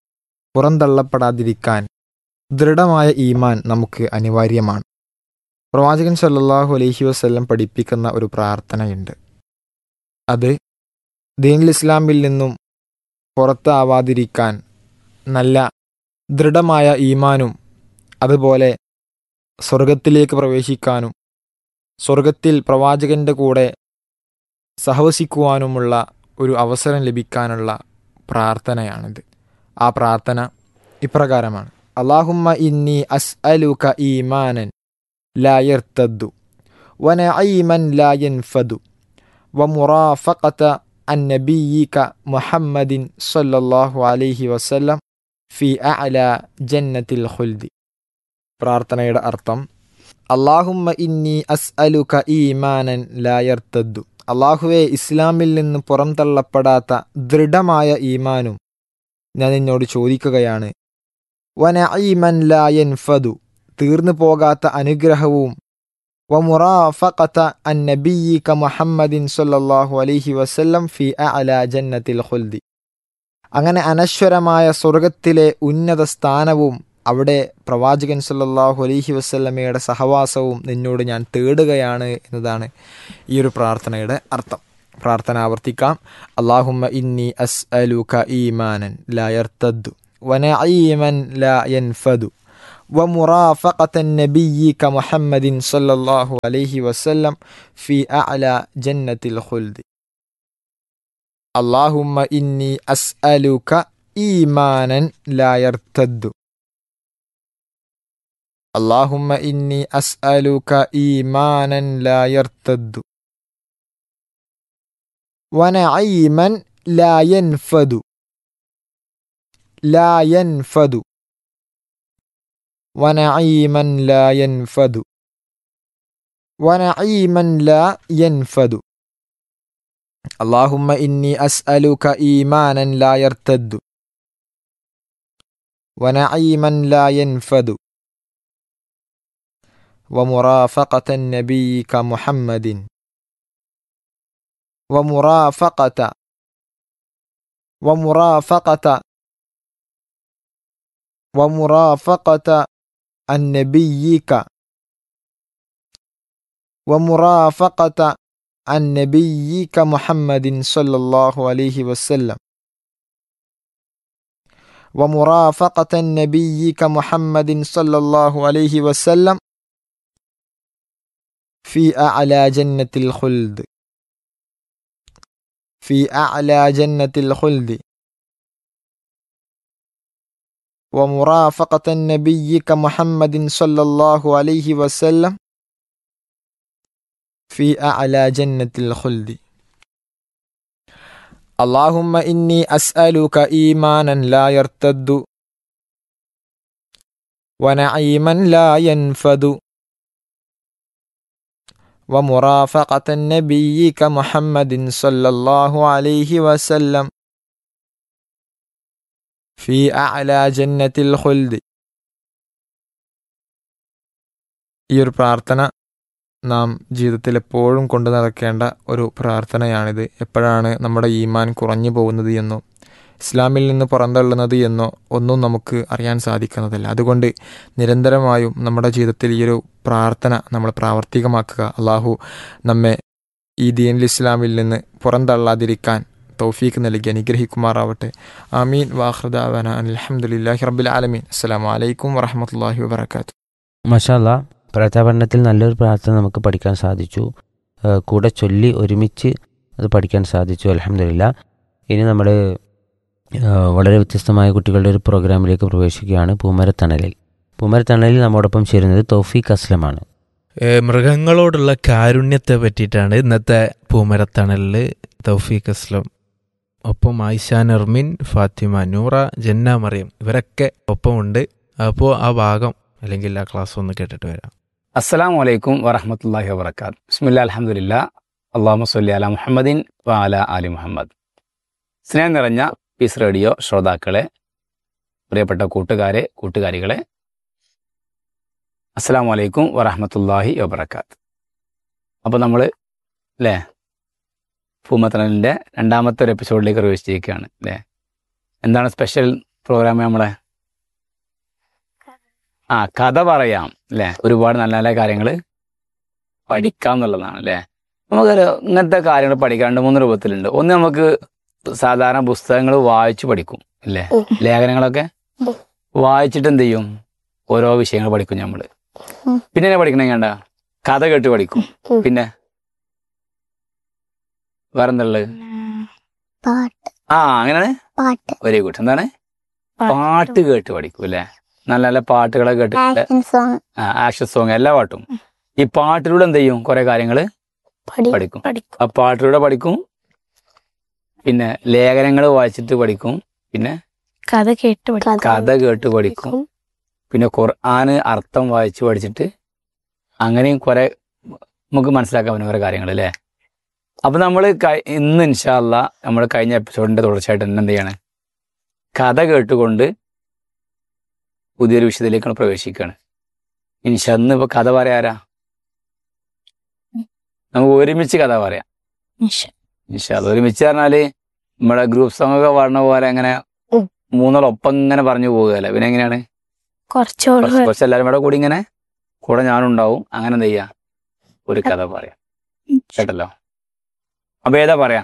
പുറന്തള്ളപ്പെടാതിരിക്കാൻ ദൃഢമായ ഈമാൻ നമുക്ക് അനിവാര്യമാണ് പ്രവാചകൻ സല്ലല്ലാഹു അലൈഹി വസല്ലം പഠിപ്പിക്കുന്ന ഒരു പ്രാർത്ഥനയുണ്ട് അത് ദീനുൽ ഇസ്ലാമിൽ നിന്നും പുറത്താവാതിരിക്കാൻ നല്ല ദൃഢമായ ഈമാനും അതുപോലെ സ്വർഗത്തിലേക്ക് പ്രവേശിക്കാനും സ്വർഗത്തിൽ പ്രവാചകന്റെ കൂടെ സഹവസിക്കുവാനുമുള്ള ഒരു അവസരം ലഭിക്കാനുള്ള പ്രാർത്ഥനയാണിത് ആ പ്രാർത്ഥന ഇപ്രകാരമാണ് അള്ളാഹുമ്മ ഇന്നി അസ് അലുക ഈമാനൻ ലായർത്തദ്ദു വനഈമൻ ലായൻഫദു വമുറാഫഖത عن نبيك محمد صلى الله عليه وسلم في أعلى جنة الخلد പ്രാർത്ഥനയുടെ അർത്ഥം അള്ളാഹുമ്മ ഇന്നി അസ് അലുക ഈമാനൻ ലായർത്തദ്ദു അള്ളാഹുവെ ഇസ്ലാമിൽ നിന്ന് പുറംതള്ളപ്പെടാത്ത ദൃഢമായ ഈമാനും ഞാൻ നിന്നോട് ചോദിക്കുകയാണ് വനഈമൻ ലാ യൻഫദു തീർന്നു പോകാത്ത അനുഗ്രഹവും വമുറാഫഖത അൻ നബിയിക മുഹമ്മദിൻ സല്ലല്ലാഹു അലൈഹി വസല്ലം ഫി അഅല ജന്നത്തിൽ ഖുൽദി അങ്ങനെ അനശ്വരമായ സ്വർഗത്തിലെ ഉന്നത സ്ഥാനവും അവിടെ പ്രവാചകൻ സല്ലല്ലാഹു അലൈഹി വസല്ലമയുടെ സഹവാസവും നിന്നോട് ഞാൻ തേടുകയാണ് എന്നതാണ് ഈ ഒരു പ്രാർത്ഥനയുടെ അർത്ഥം പ്രാർത്ഥന ആവർത്തിക്കാം അള്ളാഹുമ്മ ഇന്നി അസ് അലുക ഈമാനൻ ലാ യർത്തദ്ദു വനഈമൻ ലാ യൻഫദു ومرافقة نبيك محمد صلى الله عليه وسلم في أعلى جنة الخلد اللهم إني أسألك إيمانا لا يرتد اللهم إني أسألك إيمانا لا يرتد ونعيما لا ينفد لا ينفد ونعيما لا ينفد ونعيما لا ينفد اللهم إني أسألك إيمانا لا يرتد ونعيما لا ينفد ومرافقة نبيك محمد ومرافقة ومرافقة ومرافقة النبيك ومرافقة النبيك محمد صلى الله عليه وسلم ومرافقة نبيك محمد صلى الله عليه وسلم في أعلى جنة الخلد في أعلى جنة الخلد ومرافقة نبيك محمد صلى الله عليه وسلم في أعلى جنة الخلد اللهم إني أسألك إيمانا لا يرتد ونعيما لا ينفد ومرافقة نبيك محمد صلى الله عليه وسلم في أعلى جنة الخلد ഈ ഒരു പ്രാർത്ഥന നാം ജീവിതത്തിൽ എപ്പോഴും കൊണ്ടു നടക്കേണ്ട ഒരു പ്രാർത്ഥനയാണിത് എപ്പോഴാണ് നമ്മുടെ ഈമാൻ കുറഞ്ഞു പോകുന്നത് എന്നോ ഇസ്ലാമിൽ നിന്ന് പുറന്തള്ളുന്നത് എന്നോ ഒന്നും നമുക്ക് അറിയാൻ സാധിക്കുന്നതല്ല അതുകൊണ്ട് നിരന്തരമായും നമ്മുടെ ജീവിതത്തിൽ ഈ ഒരു പ്രാർത്ഥന നമ്മൾ പ്രാവർത്തികമാക്കുക അള്ളാഹു നമ്മെ ഈ ദീനിൽ ഇസ്ലാമിൽ നിന്ന് പുറന്തള്ളാതിരിക്കാൻ തൗഫീക്ക് നൽകി അനുഗ്രഹിക്കുമാറാവട്ടെ ആമീൻ വാഹൃദാവന അലഹമുല്ലാഹി റബ്ബിൽ ആലമീൻ അസ്സാം വലൈക്കും വറഹമത്തല്ലാഹി വാബർക്കാത്തു മഷാല്ല പ്രാർത്ഥനാപഠനത്തിൽ നല്ലൊരു പ്രാർത്ഥന നമുക്ക് പഠിക്കാൻ സാധിച്ചു ഏഹ് കൂടെ ചൊല്ലി ഒരുമിച്ച് അത് പഠിക്കാൻ സാധിച്ചു അലഹമില്ല ഇനി നമ്മൾ വളരെ വ്യത്യസ്തമായ കുട്ടികളുടെ ഒരു പ്രോഗ്രാമിലേക്ക് പ്രവേശിക്കുകയാണ് പൂമരത്തണലിൽ പൂമരത്തണലിൽ നമ്മോടൊപ്പം ചേരുന്നത് തൗഫീഖ് അസ്ലമാണ് ഏ, മൃഗങ്ങളോടുള്ള കാരുണ്യത്തെ പറ്റിയിട്ടാണ് ഇന്നത്തെ പൂമരത്തണലിൽ തൗഫീഖ് അസ്ലം ഒപ്പം ആയിഷ നർമിൻ ഫാത്തിമ നൂറ ജന്ന മറിയം ഇവരൊക്കെ ഒപ്പമുണ്ട് അപ്പോൾ ആ ഭാഗം അല്ലെങ്കിൽ ആ ക്ലാസ് ഒന്ന് കേട്ടിട്ട് വരാം അസ്സലാമു അലൈക്കും വറഹമത്തല്ലാഹി വബർക്കാത്ത് ബിസ്മില്ലാ അൽഹംദുലില്ല അള്ളാഹു സല്ലി അല മുഹമ്മദിൻ വ അല ആലി മുഹമ്മദ് സ്നേഹം നിറഞ്ഞ പീസ് റേഡിയോ ശ്രോതാക്കളെ പ്രിയപ്പെട്ട കൂട്ടുകാരെ കൂട്ടുകാരികളെ അസ്സലാമു അലൈക്കും വറഹമത്തല്ലാഹി വബർക്കാത്ത് അപ്പോൾ നമ്മൾ അല്ലേ ഭൂമത്തണലിൻ്റെ രണ്ടാമത്തെ ഒരു എപ്പിസോഡിലേക്ക് പ്രവേശിച്ചിരിക്കുകയാണ് അല്ലേ എന്താണ് സ്പെഷ്യൽ പ്രോഗ്രാം നമ്മളെ ആ കഥ പറയാം അല്ലേ ഒരുപാട് നല്ല നല്ല കാര്യങ്ങൾ പഠിക്കാം എന്നുള്ളതാണ് അല്ലേ നമുക്കൊരു ഇങ്ങനത്തെ കാര്യങ്ങൾ പഠിക്കാൻ രണ്ട് മൂന്ന് രൂപത്തിലുണ്ട് ഒന്ന് നമുക്ക് സാധാരണ പുസ്തകങ്ങൾ വായിച്ചു പഠിക്കും അല്ലേ ലേഖനങ്ങളൊക്കെ വായിച്ചിട്ട് എന്ത് ചെയ്യും ഓരോ വിഷയങ്ങൾ പഠിക്കും നമ്മൾ പിന്നെ എങ്ങനെ പഠിക്കണേ കണ്ട കഥ കേട്ട് പഠിക്കും പിന്നെ വേറെന്തുള്ളത് പാട്ട് ആ അങ്ങനെയാണ് പാട്ട് വെരി ഗുഡ് എന്താണ് പാട്ട് കേട്ട് പഠിക്കും അല്ലേ നല്ല നല്ല പാട്ടുകളൊക്കെ കേട്ട് ആക്ഷൻ സോങ് ആക്ഷൻ സോങ് എല്ലാ പാട്ടും ഈ പാട്ടിലൂടെ എന്ത് ചെയ്യും കുറെ കാര്യങ്ങൾ പഠിക്കും പഠിക്കും ആ പാട്ടിലൂടെ പഠിക്കും പിന്നെ ലേഖനങ്ങൾ വായിച്ചിട്ട് പഠിക്കും പിന്നെ കഥ കേട്ട് കഥ കേട്ട് പഠിക്കും പിന്നെ ഖുർആന് അർത്ഥം വായിച്ച് പഠിച്ചിട്ട് അങ്ങനെയും കുറെ നമുക്ക് മനസ്സിലാക്കാൻ പറ്റുന്ന കുറെ കാര്യങ്ങൾ അല്ലേ അപ്പൊ നമ്മൾ ഇന്ന് ഇൻഷാല്ല നമ്മൾ കഴിഞ്ഞ എപ്പിസോഡിന്റെ തുടർച്ചയായിട്ട് തന്നെ എന്ത് ചെയ്യാണ് കഥ കേട്ടുകൊണ്ട് പുതിയൊരു വിഷയത്തിലേക്ക് പ്രവേശിക്കുകയാണ് ഇൻഷന്ന് ഇപ്പൊ കഥ പറയാരാ നമുക്ക് ഒരുമിച്ച് കഥ പറയാം ഇൻഷാ അത് ഒരുമിച്ച് പറഞ്ഞാല് നമ്മുടെ ഗ്രൂപ്പ് സോങ് ഒക്കെ പാടുന്ന പോലെ അങ്ങനെ ഉം. മൂന്നോളൊപ്പം ഇങ്ങനെ പറഞ്ഞു പോകുകയല്ല പിന്നെ എങ്ങനെയാണ് കുറച്ചോളൂ കുറച്ച് കുറച്ച് എല്ലാവരും കൂടെ കൂടി ഇങ്ങനെ കൂടെ ഞാനുണ്ടാവും അങ്ങനെ എന്ത് ചെയ്യാ ഒരു കഥ പറയാം കേട്ടല്ലോ അപ്പൊ ഏതാ പറയാ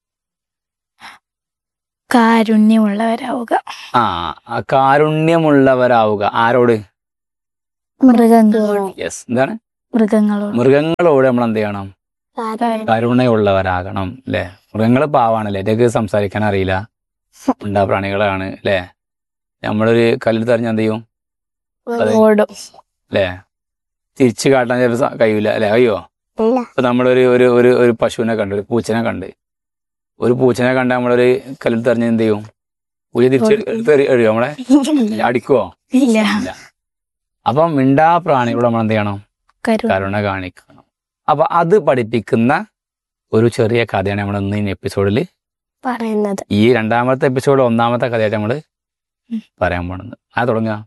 കാരുണ്യമുള്ളവരാവുക ആ ആ കാരുണ്യമുള്ളവരാവുക ആരോട് മൃഗങ്ങളോട് യെസ് എന്താണ് മൃഗങ്ങളോട് മൃഗങ്ങളോട് നമ്മൾ എന്ത് ചെയ്യണം കരുണയുള്ളവരാകണം അല്ലെ മൃഗങ്ങൾ പാവാണല്ലേ ഇതൊക്കെ സംസാരിക്കാൻ അറിയില്ല ഉണ്ടാ പ്രാണികളാണ് അല്ലേ നമ്മളൊരു കല്ലിൽ തെരഞ്ഞ എന്ത് ചെയ്യും അതെ. ഓടും അല്ലേ തിരിച്ചു കാട്ടാൻ ചിലപ്പോൾ കഴിയില്ല അല്ലെ അയ്യോ ഇല്ല ഇപ്പൊ നമ്മളൊരു ഒരു ഒരു ഒരു പശുവിനെ കണ്ട് ഒരു പൂച്ചനെ കണ്ട് ഒരു പൂച്ചനെ കണ്ട നമ്മളൊരു കല്ലിൽ തെരഞ്ഞ് എന്ത് ചെയ്യും പൂച്ച തിരിച്ച് എടുത്ത് എറി- എറിയോ നമ്മളെ അടിക്കുവോ ഇല്ല ഇല്ല അപ്പം മിണ്ടാ പ്രാണികളോട് നമ്മൾ എന്ത് ചെയ്യണം കരു കരുണ കാണിക്കണം അപ്പൊ അത് പഠിപ്പിക്കുന്ന ഒരു ചെറിയ കഥയാണ് നമ്മൾ ഇന്ന് ഈ എപ്പിസോഡിൽ പറയുന്നത് ഈ രണ്ടാമത്തെ എപ്പിസോഡ് ഒന്നാമത്തെ കഥയായിട്ട് നമ്മൾ ഉം. പറയാൻ പോണത് ആ തുടങ്ങുക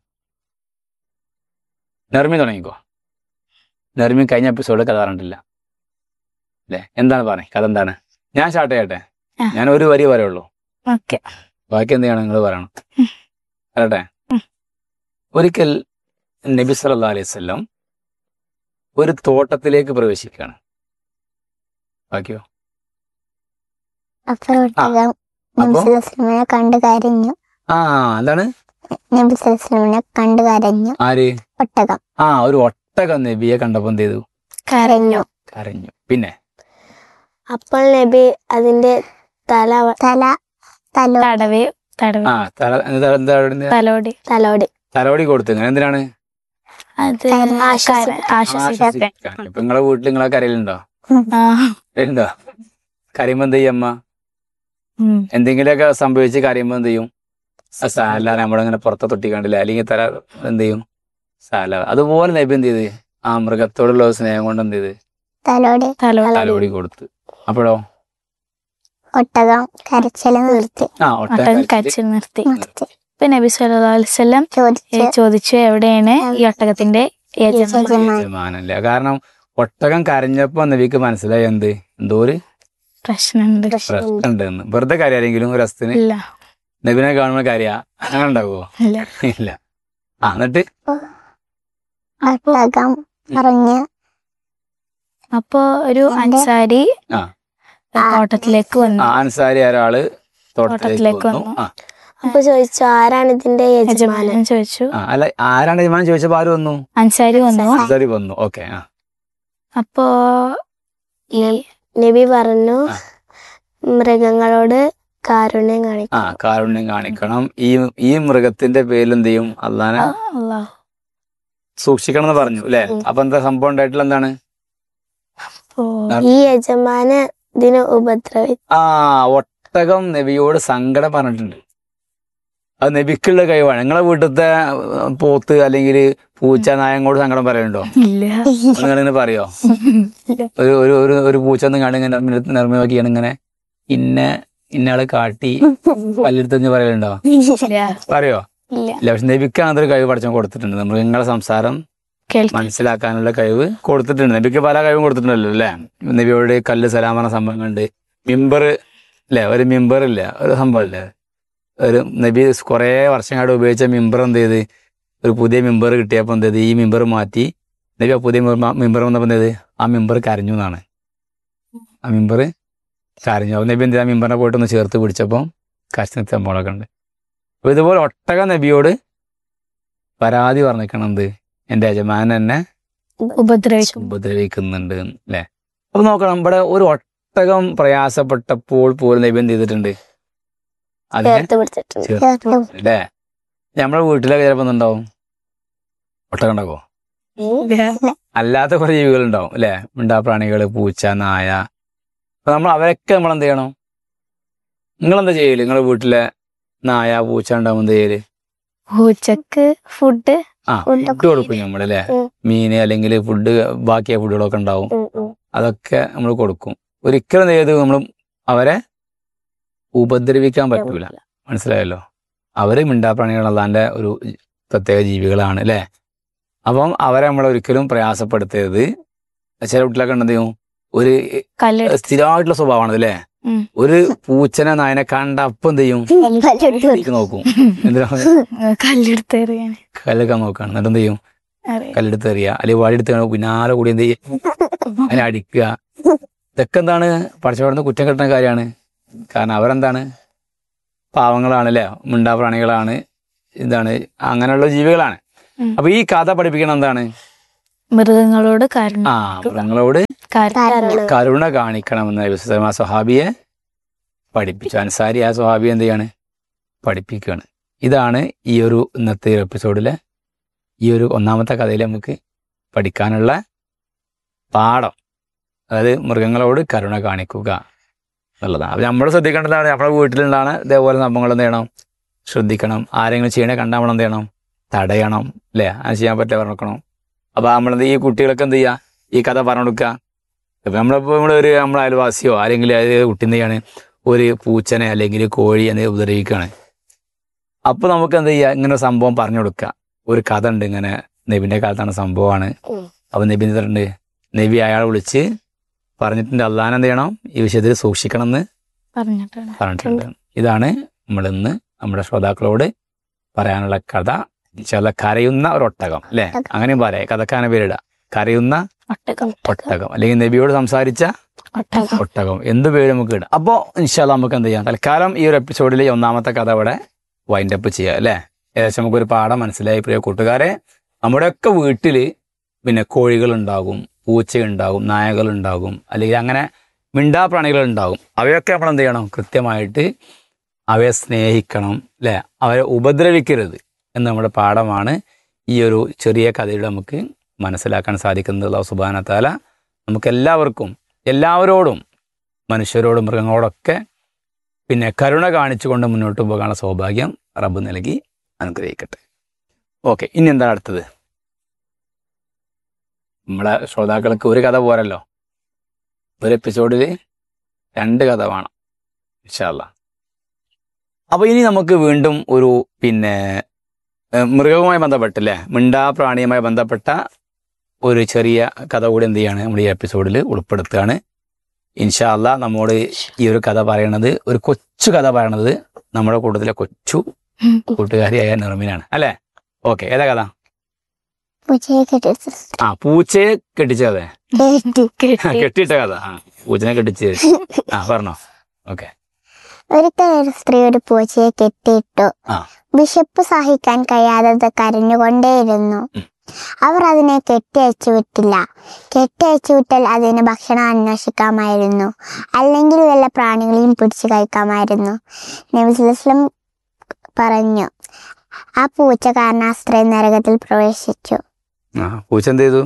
നെർമി തുടങ്ങിക്കോ നെർമി കഴിഞ്ഞ എപ്പിസോഡ് കഥ പറഞ്ഞിട്ടില്ല അല്ലേ എന്താണ് പറഞ്ഞത് കഥ എന്താണ് ഞാൻ സ്റ്റാർട്ട് ചെയ്യട്ടെ ആ. ഞാൻ ഒരു വരി പറയുള്ളൂ ഓക്കെ ബാക്കി എന്ത് ചെയ്യണം നിങ്ങൾ പറയണം ഉം. പറയട്ടെ ഉം. ഒരിക്കൽ നബി സല്ലല്ലാഹു അലൈഹി വസല്ലം ഒരു തോട്ടത്തിലേക്ക് പ്രവേശിക്കുകയാണ് ബാക്കിയോ അപ്പോൾ ഒട്ടകം നബി അപ്പോ? സല്ലല്ലാഹുവിനെ കണ്ടു കരഞ്ഞു ആ എന്താണ് നബി സല്ലല്ലാഹുവിനെ കണ്ടു കരഞ്ഞു ആര് ഒട്ടകം ആ ഒരു ഒട്ടകം നബിയെ കണ്ടപ്പോ എന്ത് ചെയ്തു കരഞ്ഞു കരഞ്ഞു പിന്നെ അപ്പോൾ നബി അതിന്റെ തല തല തലോ തടവേ തടവേ ആ തല എന്താ എന്താ പറയുന്നത്? തലോടി തലോടി തലവടി കൊടുത്തു ഇങ്ങനെ എന്തിനാണ് അത് ആശ്വസി- കര- ആശ്വസിക്കാൻ ആശ്വസിക്കാൻ. ഇപ്പൊ നിങ്ങളെ വീട്ടിൽ നിങ്ങളെ കരയിലുണ്ടോ ആ കരയുണ്ടോ കരയുമ്പോ എന്ത് ചെയ്യും അമ്മ ഉം. എന്തെങ്കിലുമൊക്കെ സംഭവിച്ച് കരയുമ്പോ എന്ത് ചെയ്യും ആ സാല നമ്മളിങ്ങനെ പുറത്തെ തൊട്ടി കണ്ടില്ല അല്ലെങ്കിൽ തല എന്ത് ചെയ്യും സാല അതുപോലെ നബി എന്ത് ചെയ്ത് ആ മൃഗത്തോടുള്ള ഒരു സ്നേഹം കൊണ്ട് എന്ത് ചെയ്ത് തലോടി തലോടി തലവടി കൊടുത്ത് അപ്പോഴോ ഒട്ടകം കരച്ചില് നിർത്തി ആ ഒട്ടകം ഒട്ടകം കരച്ചിൽ നിർത്തി നിർത്തി ഇപ്പൊ നബി സല്ലല്ലാഹു അലൈഹി വസല്ലം ഏ, ചോദിച്ചു ചോദിച്ചു എവിടെയാണ് ഈ ഒട്ടകത്തിന്റെ യജമാനൻ യജമാനൻ. യജമാനല്ല കാരണം ഒട്ടകം കരഞ്ഞപ്പോ നബിക്ക് മനസ്സിലായി എന്ത് എന്തോ ഒരു പ്രശ്നമുണ്ട് പ്രശ്നമുണ്ട് എന്ന് വെറുതെ കരയാരെങ്കിലും ഒരു രസത്തിന് ഇല്ല നബിനെ കാണുമ്പോൾ കരയാ അങ്ങനെ ഉണ്ടാവുമോ ഇല്ല ഇല്ല ആ എന്നിട്ട് ഒട്ടകം പറഞ്ഞു അപ്പോ ഒരു എന്റെ- അൻസാരി ആ. തോട്ടത്തിലേക്ക് വന്നു ആ അൻസാരി ഒരാള് തോട്ടത്തിലേക്ക് തോട്ടത്തിലേക്ക് വന്നു വന്നു. ആ അപ്പൊ ചോദിച്ചു ആരാണ് ഇതിന്റെ യജമാനൻ യജമാനൻ ചോദിച്ചു ആ, അല്ല ആരാണ് യജമാനൻ ചോദിച്ചപ്പോ ആര് വന്നു അൻസാരി വന്നു അൻസാരി വന്നു ഓക്കെ ആ അപ്പോ ഈ നബി പറഞ്ഞു ആ. മൃഗങ്ങളോട് കാരുണ്യം ആ കാണിക്കും കാരുണ്യം കാണിക്കണം ഈ ഈ മൃഗത്തിന്റെ പേരിൽ എന്ത് ചെയ്യും അള്ളാനെ അള്ളാഹു സൂക്ഷിക്കണം എന്ന് പറഞ്ഞു അല്ലെ ഉം. അപ്പൊ എന്താ സംഭവം ഉണ്ടായിട്ടുള്ള എന്താണ് ഓ, ഈ യജമാന ഇതിനെ ഉപദ്രവി ആ ഒട്ടകം നബിയോട് സങ്കടം പറഞ്ഞിട്ടുണ്ട് അത് നബിക്കുള്ള കഴിവാണ് നിങ്ങളെ വീട്ടിലത്തെ പോത്ത് അല്ലെങ്കിൽ പൂച്ച നായങ്ങോട് സങ്കടം പറയലുണ്ടോ ഇല്ല നിങ്ങളിങ്ങനെ പറയോ ഒരു ഒരു ഒരു ഒരു പൂച്ച ഒന്ന് കാണി ഇങ്ങനെ നിർമ്മയാക്കിയാണ് ഇങ്ങനെ ഇന്ന ഇന്നയാളെ കാട്ടി പല്ലെടുത്തെന്ന് പറയലുണ്ടോ ഇല്ല പറയോ ഇല്ല ഇല്ല പക്ഷെ നബിക്ക് അങ്ങനത്തെ ഒരു കഴിവ് പഠിച്ചാൽ കൊടുത്തിട്ടുണ്ട് മൃഗങ്ങളെ സംസാരം കേൾക്കാം മനസ്സിലാക്കാനുള്ള കഴിവ് കൊടുത്തിട്ടുണ്ട് നബിക്ക് പല കഴിവും കൊടുത്തിട്ടുണ്ടല്ലോ അല്ലേ നബിയോട് കല്ല് സലാം പറഞ്ഞ സംഭവങ്ങളുണ്ട് മിമ്പർ അല്ലേ ഒരു മിമ്പർ ഇല്ല ഒരു സംഭവം ഇല്ലേ ഒരു നബി കുറേ വർഷങ്ങളായിട്ട് ഉപയോഗിച്ച മിമ്പർ എന്ത് ചെയ്ത് ഒരു പുതിയ മിമ്പർ കിട്ടിയപ്പോൾ എന്ത് ചെയ്ത് ഈ മിമ്പർ മാറ്റി നബി ആ പുതിയ മിമ്പർ വന്നപ്പോൾ എന്ത് ചെയ്ത് ആ മിമ്പർ കരഞ്ഞു എന്നാണ് ആ മിമ്പർ കരഞ്ഞു അപ്പോൾ നബി എന്ത് ചെയ്ത് ആ മിമ്പറിനെ പോയിട്ട് ഒന്ന് ചേർത്ത് പിടിച്ചപ്പോൾ കരച്ചു നിർത്തിയ സംഭവങ്ങളൊക്കെ ഉണ്ട് അപ്പോൾ ഇതുപോലെ ഒട്ടക നബിയോട് പരാതി പറഞ്ഞിരിക്കണം എന്ത് എൻ്റെ യജമാനൻ എന്നെ ഉപദ്രവിക്കും ഉപദ്രവിക്കുന്നുണ്ട് അല്ലേ അപ്പൊ നോക്കണം ഇവിടെ ഒരു ഒട്ടകം പ്രയാസപ്പെട്ടപ്പോൾ പോലും നബി എന്ത് ചെയ്തിട്ടുണ്ട് അതിനെ ചേർത്ത് പിടിച്ചിട്ടുണ്ട് ചേർത്ത് അല്ലേ നമ്മുടെ വീട്ടിലൊക്കെ ചിലപ്പോ ഉണ്ടാവും ഒട്ടകം ഉണ്ടാവോ അല്ലാത്ത കുറെ ജീവികൾ ഉണ്ടാവും അല്ലെ മിണ്ടാപ്രാണികള് പൂച്ച നായ അപ്പൊ നമ്മൾ അവരൊക്കെ നമ്മൾ എന്ത് ചെയ്യണം നിങ്ങളെന്താ ചെയ്യല് നിങ്ങളെ വീട്ടിലെ നായ പൂച്ച ഉണ്ടാവും എന്ത് ചെയ്യല് പൂച്ചക്ക് ഫുഡ് ആ ഫുഡൊക്കെ ഫുഡ് കൊടുക്കും നമ്മളല്ലേ ഉം. മീന് അല്ലെങ്കിൽ ഫുഡ് ബാക്കിയ ഫുഡുകളൊക്കെ ഉണ്ടാവും ഉം, ഉം. അതൊക്കെ നമ്മൾ കൊടുക്കും ഒരിക്കലും എന്ത് ചെയ്ത് നമ്മൾ അവരെ ഉപദ്രവിക്കാൻ പറ്റൂല മനസ്സിലായല്ലോ അവര് മിണ്ടാപ്രാണികൾ അള്ളാന്റെ ഒരു പ്രത്യേക ജീവികളാണ് അല്ലേ അപ്പം അവരെ നമ്മൾ ഒരിക്കലും പ്രയാസപ്പെടുത്തരുത് ചില കുട്ടികളൊക്കെ എന്ത് ചെയ്യും ഒരു കല്ലെടുത്ത് സ്ഥിരമായിട്ടുള്ള സ്വഭാവമാണ് അല്ലേ ഉം. ഒരു പൂച്ചനെ നായനെ കണ്ട അപ്പം എന്ത് ചെയ്യും ഇതിലേക്ക് നോക്കും എന്തിനാ കല്ലെടുത്ത് എറിയാണ് കല്ലൊക്കെ നോക്കാണ് എന്നിട്ട് എന്ത് ചെയ്യും അറിയാം കല്ലെടുത്ത് എറിയുക അല്ലെങ്കിൽ വടിയെടുത്ത് പിന്നാലെ കൂടി എന്ത് ചെയ്യും അതിനെ അടിക്കുക ഇതൊക്കെ എന്താണ് പഠിച്ചവിടുന്ന് കുറ്റം കിട്ടുന്ന കാര്യമാണ് കാരണം അവരെന്താണ് പാവങ്ങളാണ് അല്ലേ മിണ്ടാപ്രാണികളാണ് ഇതാണ് അങ്ങനെയുള്ള ജീവികളാണ് ഉം. അപ്പൊ ഈ കഥ പഠിപ്പിക്കണം എന്താണ് മൃഗങ്ങളോട് കരുണ ആ മൃഗങ്ങളോട് കരുണ കരുണ കാണിക്കണമെന്ന് വിശുദ്ധ ആ സ്വഹാബിയെ പഠിപ്പിച്ചു അൻസാരി ആ സ്വഹാബിയെ എന്ത് ചെയ്യാണ് പഠിപ്പിക്കുകയാണ് ഇതാണ് ഈ ഒരു ഇന്നത്തെ എപ്പിസോഡിലെ ഈ ഒരു ഒന്നാമത്തെ കഥയിൽ നമുക്ക് പഠിക്കാനുള്ള പാഠം അതായത് മൃഗങ്ങളോട് കരുണ കാണിക്കുക എന്നുള്ളതാണ് അപ്പം നമ്മൾ ശ്രദ്ധിക്കേണ്ടതാണ് നമ്മുടെ വീട്ടിലുണ്ടാണ് ഇതേപോലെ സംഭവങ്ങൾ എന്ത് ചെയ്യണം ശ്രദ്ധിക്കണം ആരെങ്കിലും ചെയ്യണേ കണ്ടാൽ നമ്മൾ എന്ത് ചെയ്യണം തടയണം അല്ലേ അത് ചെയ്യാൻ പറ്റില്ല പറഞ്ഞിരിക്കണം അപ്പോൾ നമ്മളെന്ത് ഈ കുട്ടികൾക്ക് എന്ത് ചെയ്യുക ഈ കഥ പറഞ്ഞു കൊടുക്കുക ഇപ്പം നമ്മളിപ്പോൾ നമ്മൾ ഒരു നമ്മളെ അയൽവാസിയോ ആരെങ്കിലും അത് കുട്ടി എന്ത് ചെയ്യാണ് ഒരു പൂച്ചനെ അല്ലെങ്കിൽ കോഴിയെ ഉപദ്രവിക്കുകയാണ് അപ്പോൾ നമുക്ക് എന്ത് ചെയ്യുക ഇങ്ങനെ ഒരു സംഭവം പറഞ്ഞു കൊടുക്കുക ഒരു കഥ ഉണ്ട് ഇങ്ങനെ നബിന്റെ കാലത്താണ് സംഭവമാണ് ഉം. അപ്പൊ നബി എന്തിട്ടുണ്ട് നബി അയാളെ വിളിച്ച് പറഞ്ഞിട്ടുണ്ട് അള്ളഹാൻ എന്ത് ചെയ്യണം ഈ വിഷയത്തിൽ സൂക്ഷിക്കണം എന്ന് പറഞ്ഞിട്ടാണ് പറഞ്ഞിട്ടുണ്ട് ഇതാണ് നമ്മൾ ഇന്ന് നമ്മുടെ ശ്രോതാക്കളോട് പറയാനുള്ള കഥ ചില കരയുന്ന ഒരു ഒട്ടകം അല്ലെ അങ്ങനെയും പറയാം കഥക്കാന പേരിട കരയുന്ന ഒട്ടകം ഒട്ടകം അല്ലെങ്കിൽ നബിയോട് സംസാരിച്ച ഒട്ടകം ഒട്ടകം എന്ത് പേര് നമുക്ക് ഇടാം അപ്പോൾ ഇൻഷാല്ല നമുക്ക് എന്ത് ചെയ്യാം തൽക്കാലം ഈ ഒരു എപ്പിസോഡിലെ ഒന്നാമത്തെ കഥ ഇവിടെ വൈൻഡ് അപ്പ് ചെയ്യാം അല്ലേ ഏകദേശം നമുക്കൊരു പാഠം മനസ്സിലായി പ്രിയ കൂട്ടുകാരെ നമ്മുടെയൊക്കെ വീട്ടിൽ പിന്നെ കോഴികൾ ഉണ്ടാകും പൂച്ചയുണ്ടാകും നായകളുണ്ടാകും അല്ലെങ്കിൽ അങ്ങനെ മിണ്ടാപ്രാണികൾ ഉണ്ടാകും അവയൊക്കെ നമ്മൾ എന്ത് ചെയ്യണം കൃത്യമായിട്ട് അവയെ സ്നേഹിക്കണം അല്ലേ അവരെ ഉപദ്രവിക്കരുത് എന്ന് നമ്മുടെ പാഠമാണ് ഈ ഒരു ചെറിയ കഥയിൽ നമുക്ക് മനസ്സിലാക്കാൻ സാധിക്കുന്നത് അള്ളാഹു സുബാന താല നമുക്ക് എല്ലാവർക്കും എല്ലാവരോടും മനുഷ്യരോടും മൃഗങ്ങളോടൊക്കെ പിന്നെ കരുണ കാണിച്ചുകൊണ്ട് മുന്നോട്ട് പോകാനുള്ള സൗഭാഗ്യം റബ്ബ് നൽകി അനുഗ്രഹിക്കട്ടെ ഓക്കെ ഇനി എന്താണ് അടുത്തത് നമ്മളെ ശ്രോതാക്കൾക്ക് ഒരു കഥ പോരല്ലോ ഒരു എപ്പിസോഡിൽ രണ്ട് കഥ വേണം ഇൻഷാല്ല അപ്പൊ ഇനി നമുക്ക് വീണ്ടും ഒരു പിന്നെ ഏഹ്, മൃഗവുമായി ബന്ധപ്പെട്ടല്ലേ മിണ്ടാ പ്രാണിയുമായി ബന്ധപ്പെട്ട ഒരു ചെറിയ കഥ കൂടി എന്ത് ചെയ്യാണ് നമ്മൾ ഈ എപ്പിസോഡിൽ ഉൾപ്പെടുത്തുകയാണ് ഇൻഷാല്ല നമ്മോട് ഈ ഒരു കഥ പറയണത് ഒരു കൊച്ചു കഥ പറയണത് നമ്മുടെ കൂട്ടത്തിലെ കൊച്ചു കൂട്ടുകാരിയായ നിർമ്മിനാണ് അല്ലേ ഓക്കെ ഏതാ കഥ പൂച്ചയെ കെട്ടിച്ചു ആ പൂച്ചയെ കെട്ടിച്ചതെ കെട്ടി കെട്ടിയിട്ട കഥ ആ പൂച്ചനെ കെട്ടിച്ച് ആ പറഞ്ഞോ ഓക്കെ ഒരിക്കൽ ഒരു സ്ത്രീ ഒരു പൂച്ചയെ കെട്ടിയിട്ടു ആ. വിശപ്പ് സഹിക്കാൻ കഴിയാതെ അത് കരഞ്ഞുകൊണ്ടേയിരുന്നു ഉം. അവർ അതിനെ കെട്ടിയച്ചു വിട്ടില്ല കെട്ടിയച്ചു വിട്ടാൽ അതിന് ഭക്ഷണം അന്വേഷിക്കാമായിരുന്നു അല്ലെങ്കിൽ വല്ല പ്രാണികളെയും പിടിച്ചു കഴിക്കാമായിരുന്നു നബിസ്ലം പറഞ്ഞു ആ പൂച്ച കാരണം ആ സ്ത്രീ നരകത്തിൽ പ്രവേശിച്ചു ആ പൂച്ച എന്ത് ചെയ്തു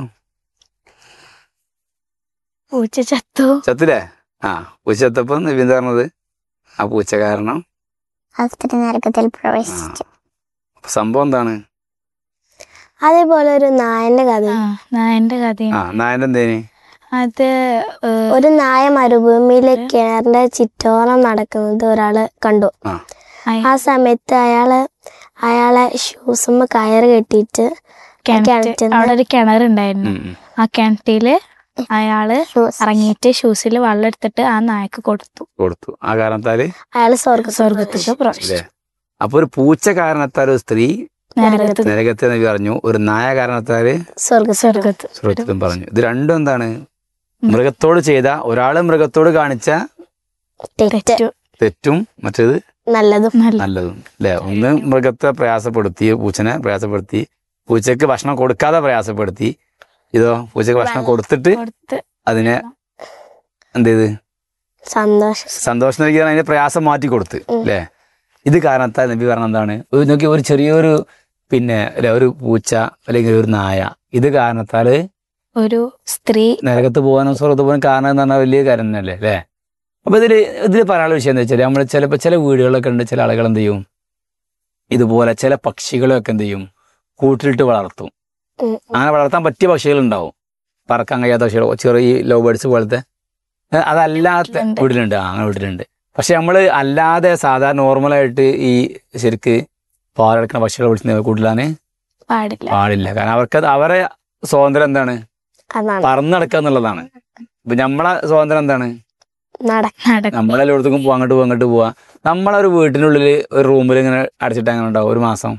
പൂച്ച ചത്തു ചത്തില്ലേ ആ പൂച്ച ചത്തപ്പോ നബി എന്താ പറഞ്ഞത് ആ പൂച്ച കാരണം ആ സ്ത്രീ നരകത്തിൽ പ്രവേശിച്ചു സംഭവം എന്താണ് അതേപോലെ ഒരു നായന്റെ കഥ ആ നായന്റെ കഥയും ആ നായന്റെ എന്തേനി അത് ഏഹ്, ഒരു നായ മരുഭൂമിയിലെ കിണറിന്റെ ചുറ്റോറം നടക്കുന്നത് ഒരാള് കണ്ടു അയ- ആ സമയത്ത് അയാള് അയാളെ ഷൂസുമ്മ കയറ് കെട്ടിയിട്ട് കിണറ്റ് കിണറ്റിന്ന് അവിടെ ഒരു കിണറുണ്ടായിരുന്നു ഉം, ഉം. ആ കിണറ്റില് അയാള് ഷൂസ് ഇറങ്ങിയിട്ട് ഷൂസിൽ വെള്ളം എടുത്തിട്ട് ആ നായക്ക് കൊടുത്തു കൊടുത്തു ആ കാരണത്താല് അയാള് സ്വർഗ സ്വർഗത്തേക്ക് അല്ലേ പ്രവേശിച്ചു അപ്പൊ ഒരു പൂച്ച കാരണത്താൽ ഒരു സ്ത്രീ നരകത്ത് നരകത്തെ നബി പറഞ്ഞു ഒരു നായ കാരണത്താല് സ്വർഗ സ്വർഗത്ത് സുഹൃത്തുക്കളും പറഞ്ഞു ഇത് രണ്ടും എന്താണ് മൃഗത്തോട് ചെയ്ത ഒരാള് മൃഗത്തോട് കാണിച്ച തെറ്റ് തെറ്റു തെറ്റും മറ്റേത് നല്ലതും നല്ല നല്ലതും അല്ലെ ഒന്ന് മൃഗത്തെ പ്രയാസപ്പെടുത്തി പൂച്ചനെ പ്രയാസപ്പെടുത്തി പൂച്ചക്ക് ഭക്ഷണം കൊടുക്കാതെ പ്രയാസപ്പെടുത്തി ഇതോ പൂച്ചക്ക് ഭക്ഷണം കൊടുത്തിട്ട് കൊടുത്ത് അതിനെ എന്ത് ചെയ്ത് സന്തോഷം സന്തോഷം നൽകിയാണ് അതിന്റെ പ്രയാസം മാറ്റി കൊടുത്ത് അല്ലേ ഇത് കാരണത്താൽ നബി പറഞ്ഞ എന്താണ് ഒരു നോക്കി ഒരു ചെറിയൊരു പിന്നെ അല്ലെ ഒരു പൂച്ച അല്ലെങ്കിൽ ഒരു നായ ഇത് കാരണത്താല് ഒരു സ്ത്രീ നരകത്ത് പോകാനും സ്വർഗത്ത് പോകാനും കാരണം എന്ന് പറഞ്ഞാൽ വലിയ കാര്യം തന്നെയല്ലേ അല്ലേ അപ്പൊ ഇതില് ഇതിൽ പറയാനുള്ള വിഷയം എന്താ വെച്ചാൽ നമ്മൾ ചിലപ്പോൾ ചില വീടുകളിലൊക്കെ ഉണ്ട് ചില ആളുകൾ എന്ത് ചെയ്യും ഇതുപോലെ ചില പക്ഷികളെയൊക്കെ എന്ത് ചെയ്യും കൂട്ടിലിട്ട് വളർത്തും ഉം. അങ്ങനെ വളർത്താൻ പറ്റിയ പക്ഷികളുണ്ടാവും പറക്കാൻ കഴിയാത്ത പക്ഷികൾ ചെറിയ ലവ് ബേർഡ്സ് പോലത്തെ ഏ, അതല്ലാത്ത വീട്ടിലുണ്ട്. വീട്ടിലുണ്ട് ആ, അങ്ങനെ വീട്ടിലുണ്ട് പക്ഷെ നമ്മൾ അല്ലാതെ സാധാരണ നോർമലായിട്ട് ഈ ശരിക്ക് പാലെടുക്കുന്ന പക്ഷികളെ വിളിച്ച് കൂട്ടിലാണ് പാടില്ല പാടില്ല കാരണം അവർക്ക് അത് അവരെ സ്വാതന്ത്ര്യം എന്താണ് അതാണ് പറന്ന് നടക്കുക എന്നുള്ളതാണ് ഇപ്പൊ നമ്മളെ സ്വാതന്ത്ര്യം എന്താണ് നടക്ക നടക്കും നമ്മളെല്ലായിടത്തേക്കും പോവാ അങ്ങോട്ട് പോവാ അങ്ങോട്ട് പോവാ നമ്മളെ ഒരു വീട്ടിനുള്ളിൽ ഒരു റൂമിൽ ഇങ്ങനെ അടച്ചിട്ട് അങ്ങനെ ഉണ്ടാവും ഒരു മാസം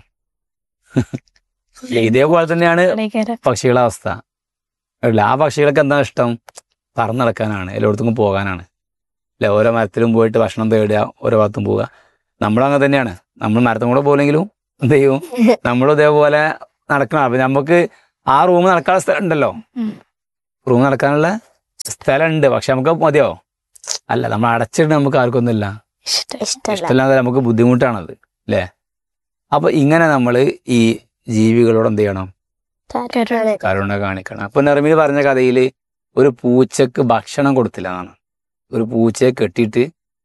ഇതേപോലെ തന്നെയാണ് ഭയങ്കര പക്ഷികളെ അവസ്ഥ അല്ല ആ പക്ഷികൾക്ക് എന്താ ഇഷ്ടം പറന്ന് നടക്കാനാണ് എല്ലായിടത്തും പോകാനാണ് അല്ലെ ഓരോ മരത്തിലും പോയിട്ട് ഭക്ഷണം തേടുക ഓരോ ഭാഗത്തും പോവുക നമ്മളങ്ങനെ തന്നെയാണ് നമ്മൾ മരത്തും കൂടെ പോലെങ്കിലും എന്ത് ചെയ്യും നമ്മളും ഇതേപോലെ നടക്കണം അപ്പൊ നമുക്ക് ആ റൂം നടക്കാനുള്ള സ്ഥലം ഉണ്ടല്ലോ ഉം. റൂം നടക്കാനുള്ള സ്ഥലം ഉണ്ട് പക്ഷെ നമുക്ക് മതിയോ അല്ല നമ്മൾ അടച്ചിട്ട് നമുക്ക് ആർക്കൊന്നുമില്ല ഇഷ്ടം ഇഷ്ടല്ല ഇഷ്ടമില്ലാതെ നമുക്ക് ബുദ്ധിമുട്ടാണത് അല്ലേ അപ്പൊ ഇങ്ങനെ നമ്മൾ ഈ ജീവികളോട് എന്ത് ചെയ്യണം കരുണ. കരുണ കാണിക്കണം അപ്പൊ നെർമിന് പറഞ്ഞ കഥയിൽ ഒരു പൂച്ചക്ക് ഭക്ഷണം കൊടുത്തില്ല എന്നാണ് ഒരു പൂച്ചയെ കെട്ടിയിട്ട്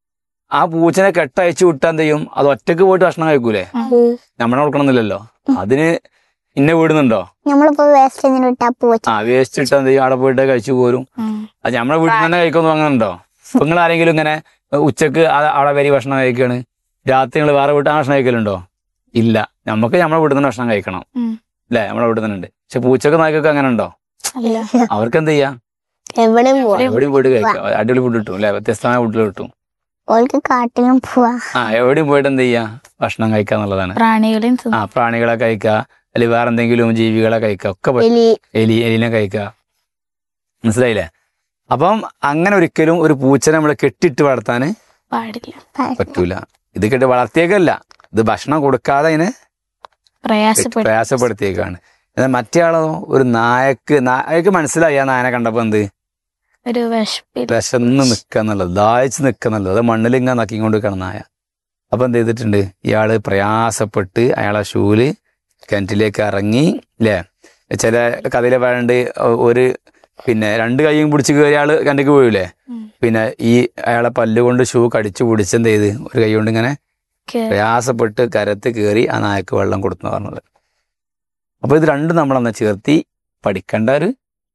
ആ പൂച്ചനെ കെട്ടയച്ചു വിട്ടാൻ എന്ത് ചെയ്യും അത് ഒറ്റക്ക് പോയിട്ട് ഭക്ഷണം കഴിക്കൂലേ ഉം. നമ്മളെ കൊടുക്കണമെന്നില്ലല്ലോ അതിന് ഇന്നെ വീടുന്നുണ്ടോ നമ്മളിപ്പോ വേസ്റ്റ് എന്തിനു വിട്ടാ പോച്ച ആ വേസ്റ്റ് ഇട്ട് എന്ത് ചെയ്യും അവിടെ പോയിട്ട് കഴിച്ചു പോരും ഉം. അത് നമ്മളെ വീട്ടിൽ നിന്ന് തന്നെ കഴിക്കുമെന്ന് അങ്ങനെ ഉണ്ടോ അപ്പൊ നിങ്ങൾ ആരെങ്കിലും ഇങ്ങനെ ഉച്ചക്ക് ആ- അവിടെ വരി ഭക്ഷണം കഴിക്കാണ് രാത്രി നിങ്ങൾ വേറെ വീട്ടിൽ ഭക്ഷണം കഴിക്കലുണ്ടോ ഇല്ല നമുക്ക് നമ്മളെ വീട്ടിൽ നിന്ന് ഭക്ഷണം കഴിക്കണം ഉം. അല്ലേ നമ്മളെ വീട്ടിൽ തന്നെ ഉണ്ട് പക്ഷെ പൂച്ചക്ക് നായ്ക്കൊക്കെ അങ്ങനെ ഉണ്ടോ അല്ല അവർക്ക് എന്ത് ചെയ്യാം എവിടെയും പോവാ എവിടെയും പോയിട്ട് കഴിക്കാം അടിപൊളി ഫുഡ് കിട്ടും അല്ലെ വ്യത്യസ്തമായ ഫുഡ് കിട്ടും ഓൾക്ക് കാട്ടിലും പോവാ ആ എവിടെയും പോയിട്ട് എന്ത് ചെയ്യാ ഭക്ഷണം കഴിക്കുക എന്നുള്ളതാണ് പ്രാണികളെയും തിന്നും. ആ പ്രാണികളെ കഴിക്കുക അല്ലെങ്കിൽ വേറെ എന്തെങ്കിലും ജീവികളെ കഴിക്കുക ഒക്കെ പറ്റും എലി എലി എലിനെ കഴിക്കുക മനസ്സിലായില്ലേ അപ്പം അങ്ങനെ ഒരിക്കലും ഒരു പൂച്ചനെ നമ്മൾ കെട്ടിട്ട് വളർത്താൻ പാടില്ല പറ്റൂല ഇത് കെട്ടി വളർത്തിയേക്കല്ല ഇത് ഭക്ഷണം കൊടുക്കാതെ അതിനെ പ്രയാസപ്പെടും പ്രയാസപ്പെടുത്തിയേക്കാണ് എന്നാൽ മറ്റേ ആളോ ഒരു നായക്ക് നായക്ക് മനസ്സിലായി ആ നായനെ കണ്ടപ്പോ എന്ത് ഒരു വിഷപ്പിൽ വിശന്ന് നിൽക്കുക എന്നുള്ളത് ദാഹിച്ച് നിൽക്കുക എന്നുള്ളത് അത് മണ്ണിൽ ഇങ്ങനെ നക്കിക്കൊണ്ട് നിൽക്കണം നായ അപ്പൊ എന്ത് ചെയ്തിട്ടുണ്ട് ഇയാള് പ്രയാസപ്പെട്ട് അയാളെ ഷൂല് കിണറ്റിലേക്ക് ഇറങ്ങി അല്ലേ ചില കഥയിലെ വേണ്ട ഒരു പിന്നെ രണ്ട് കൈയും പിടിച്ച് കയറി ആള് കിണറ്റിക്ക് പോയില്ലേ ഉം. പിന്നെ ഈ അയാളെ പല്ലുകൊണ്ട് ഷൂ കടിച്ചു പിടിച്ച് എന്ത് ചെയ്ത് ഒരു കൈ കൊണ്ട് ഇങ്ങനെ കേറി. പ്രയാസപ്പെട്ട് കരത്ത് കയറി ആ നായക്ക് വെള്ളം കൊടുത്തു പറഞ്ഞത് അപ്പൊ ഇത് രണ്ടും നമ്മളന്ന് ചേർത്തി പഠിക്കേണ്ട ഒരു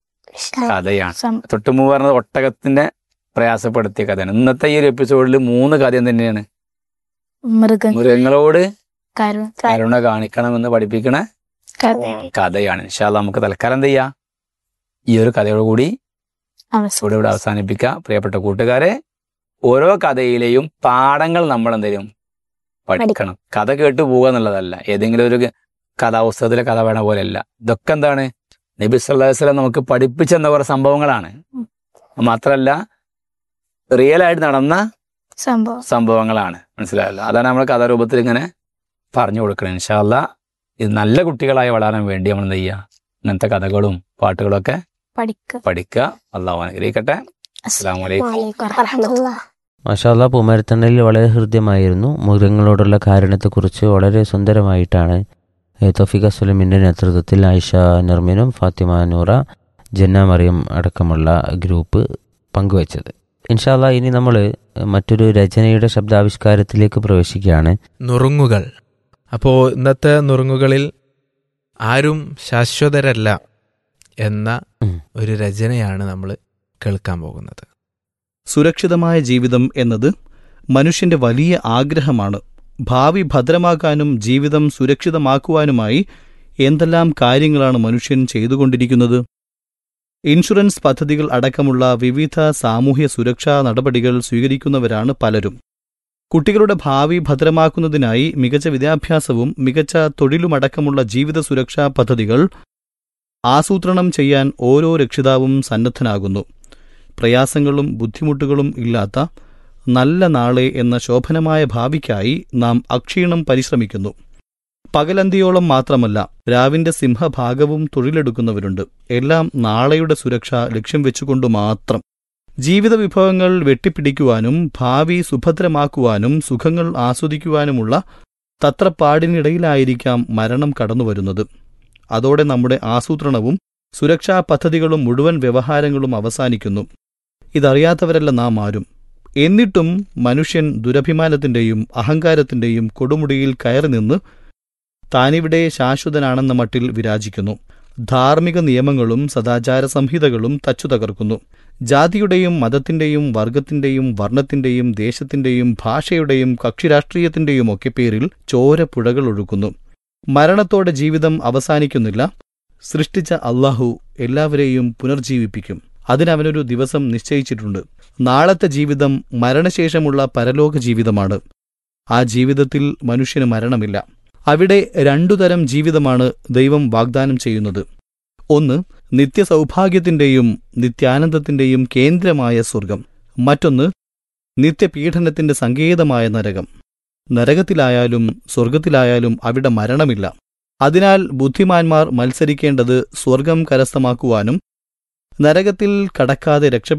കഥയാണ് സം- തൊട്ടുമുമ്പ് പറഞ്ഞത് ഒട്ടകത്തിന്റെ പ്രയാസപ്പെടുത്തിയ കഥയാണ് ഇന്നത്തെ ഈ ഒരു എപ്പിസോഡിൽ മൂന്ന് കഥയും തന്നെയാണ് മൃഗം മൃഗങ്ങളോട് കരുണ കരുണ കാണിക്കണമെന്ന് പഠിപ്പിക്കണ കഥ- കഥയാണ് ഇൻഷാല്ല നമുക്ക് തൽക്കാലം എന്ത് ചെയ്യാം ഈ ഒരു കഥയോട് കൂടി അവസ്ഥ ഇവിടെ ഇവിടെ അവസാനിപ്പിക്കാം പ്രിയപ്പെട്ട കൂട്ടുകാരെ ഓരോ കഥയിലെയും പാഠങ്ങൾ നമ്മൾ എന്തെങ്കിലും പഠിക്കണം കഥ കേട്ട് പോവുക എന്നുള്ളതല്ല ഏതെങ്കിലും ഒരു കഥാപുസ്തകത്തിലെ കഥ വേണ പോലെയല്ല ഇതൊക്കെ എന്താണ് നബി സല്ലല്ലാഹു അലൈഹി വസല്ലം നമുക്ക് പഠിപ്പിച്ചെന്ന കുറെ സംഭവങ്ങളാണ് മാത്രമല്ല റിയൽ ആയിട്ട് നടന്ന സംഭവം സംഭവങ്ങളാണ് മനസ്സിലായല്ലോ അതാണ് നമ്മൾ കഥാരൂപത്തിൽ ഇങ്ങനെ പറഞ്ഞു കൊടുക്കണം ഇൻഷാല്ല ഇത് നല്ല കുട്ടികളായി വളരാൻ വേണ്ടി നമ്മൾ എന്ത് ചെയ്യുക ഇങ്ങനത്തെ കഥകളും പാട്ടുകളും ഒക്കെ പഠിക്കുക പഠിക്കുക അള്ളാഹു അനുഗ്രഹിക്കട്ടെ അസ്സാം വലൈക്കും മാഷാല്ല പൂമരത്തണ്ണലിൽ വളരെ ഹൃദ്യമായിരുന്നു മൃഗങ്ങളോടുള്ള കാരണത്തെക്കുറിച്ച് വളരെ സുന്ദരമായിട്ടാണ് ഏ, തൊഫീഖ സുലമിൻ്റെ നേതൃത്വത്തിൽ ആയിഷ നിർമിനും ഫാത്തിമ നൂറ ജന്ന മറിയം അടക്കമുള്ള ഗ്രൂപ്പ് പങ്കുവച്ചത് ഇൻഷാല്ല ഇനി നമ്മൾ മറ്റൊരു രചനയുടെ ശബ്ദാവിഷ്കാരത്തിലേക്ക് പ്രവേശിക്കുകയാണ് നുറുങ്ങുകൾ അപ്പോൾ ഇന്നത്തെ നുറുങ്ങുകളിൽ ആരും ശാശ്വതരല്ല എന്ന ഉം. ഒരു രചനയാണ് നമ്മൾ കേൾക്കാൻ പോകുന്നത് സുരക്ഷിതമായ ജീവിതം എന്നത് മനുഷ്യന്റെ വലിയ ആഗ്രഹമാണ് ഭാവി ഭദ്രമാക്കാനും ജീവിതം സുരക്ഷിതമാക്കുവാനുമായി എന്തെല്ലാം കാര്യങ്ങളാണ് മനുഷ്യൻ ചെയ്തുകൊണ്ടിരിക്കുന്നത് ഇൻഷുറൻസ് പദ്ധതികൾ അടക്കമുള്ള വിവിധ സാമൂഹ്യ സുരക്ഷാ നടപടികൾ സ്വീകരിക്കുന്നവരാണ് പലരും കുട്ടികളുടെ ഭാവി ഭദ്രമാക്കുന്നതിനായി മികച്ച വിദ്യാഭ്യാസവും മികച്ച തൊഴിലുമടക്കമുള്ള ജീവിത സുരക്ഷാ പദ്ധതികൾ ആസൂത്രണം ചെയ്യാൻ ഓരോ രക്ഷിതാവും സന്നദ്ധനാകുന്നു പ്രയാസങ്ങളും ബുദ്ധിമുട്ടുകളും ഇല്ലാത്ത നല്ല നാളെ എന്ന ശോഭനമായ ഭാവിക്കായി നാം അക്ഷീണം പരിശ്രമിക്കുന്നു പകലന്തിയോളം മാത്രമല്ല രാവിന്റെ സിംഹഭാഗവും തൊഴിലെടുക്കുന്നവരുണ്ട് എല്ലാം നാളെയുടെ സുരക്ഷ ലക്ഷ്യം വെച്ചുകൊണ്ട് മാത്രം ജീവിത വിഭവങ്ങൾ വെട്ടിപ്പിടിക്കുവാനും ഭാവി സുഭദ്രമാക്കുവാനും സുഖങ്ങൾ ആസ്വദിക്കുവാനുമുള്ള തത്രപ്പാടിനിടയിലായിരിക്കാം മരണം കടന്നുവരുന്നത് അതോടെ നമ്മുടെ ആസൂത്രണവും സുരക്ഷാ പദ്ധതികളും മുഴുവൻ വ്യവഹാരങ്ങളും അവസാനിക്കുന്നു ഇതറിയാത്തവരല്ല നാം ആരും എന്നിട്ടും മനുഷ്യൻ ദുരഭിമാനത്തിന്റെയും അഹങ്കാരത്തിന്റെയും കൊടുമുടിയിൽ കയറി നിന്ന് താനിവിടെ ശാശ്വതനാണെന്ന മട്ടിൽ വിരാജിക്കുന്നു ധാർമ്മിക നിയമങ്ങളും സദാചാര സംഹിതകളും തച്ചു തകർക്കുന്നു ജാതിയുടെയും മതത്തിന്റെയും വർഗത്തിന്റെയും വർണ്ണത്തിന്റെയും ദേശത്തിന്റെയും ഭാഷയുടെയും കക്ഷിരാഷ്ട്രീയത്തിന്റെയും ഒക്കെ പേരിൽ ചോരപ്പുഴകൾ ഒഴുക്കുന്നു മരണത്തോടെ ജീവിതം അവസാനിക്കുന്നില്ല സൃഷ്ടിച്ച അള്ളാഹു എല്ലാവരെയും പുനർജീവിപ്പിക്കും അതിനവനൊരു ദിവസം നിശ്ചയിച്ചിട്ടുണ്ട് നാളത്തെ ജീവിതം മരണശേഷമുള്ള പരലോക ജീവിതമാണ് ആ ജീവിതത്തിൽ മനുഷ്യന് മരണമില്ല അവിടെ രണ്ടുതരം ജീവിതമാണ് ദൈവം വാഗ്ദാനം ചെയ്യുന്നത് ഒന്ന് നിത്യസൗഭാഗ്യത്തിന്റെയും നിത്യാനന്ദത്തിന്റെയും കേന്ദ്രമായ സ്വർഗം മറ്റൊന്ന് നിത്യപീഡനത്തിന്റെ സങ്കേതമായ നരകം നരകത്തിലായാലും സ്വർഗത്തിലായാലും അവിടെ മരണമില്ല അതിനാൽ ബുദ്ധിമാന്മാർ മത്സരിക്കേണ്ടത് സ്വർഗം കരസ്ഥമാക്കുവാനും നരകത്തിൽ കടക്കാതെ രക്ഷ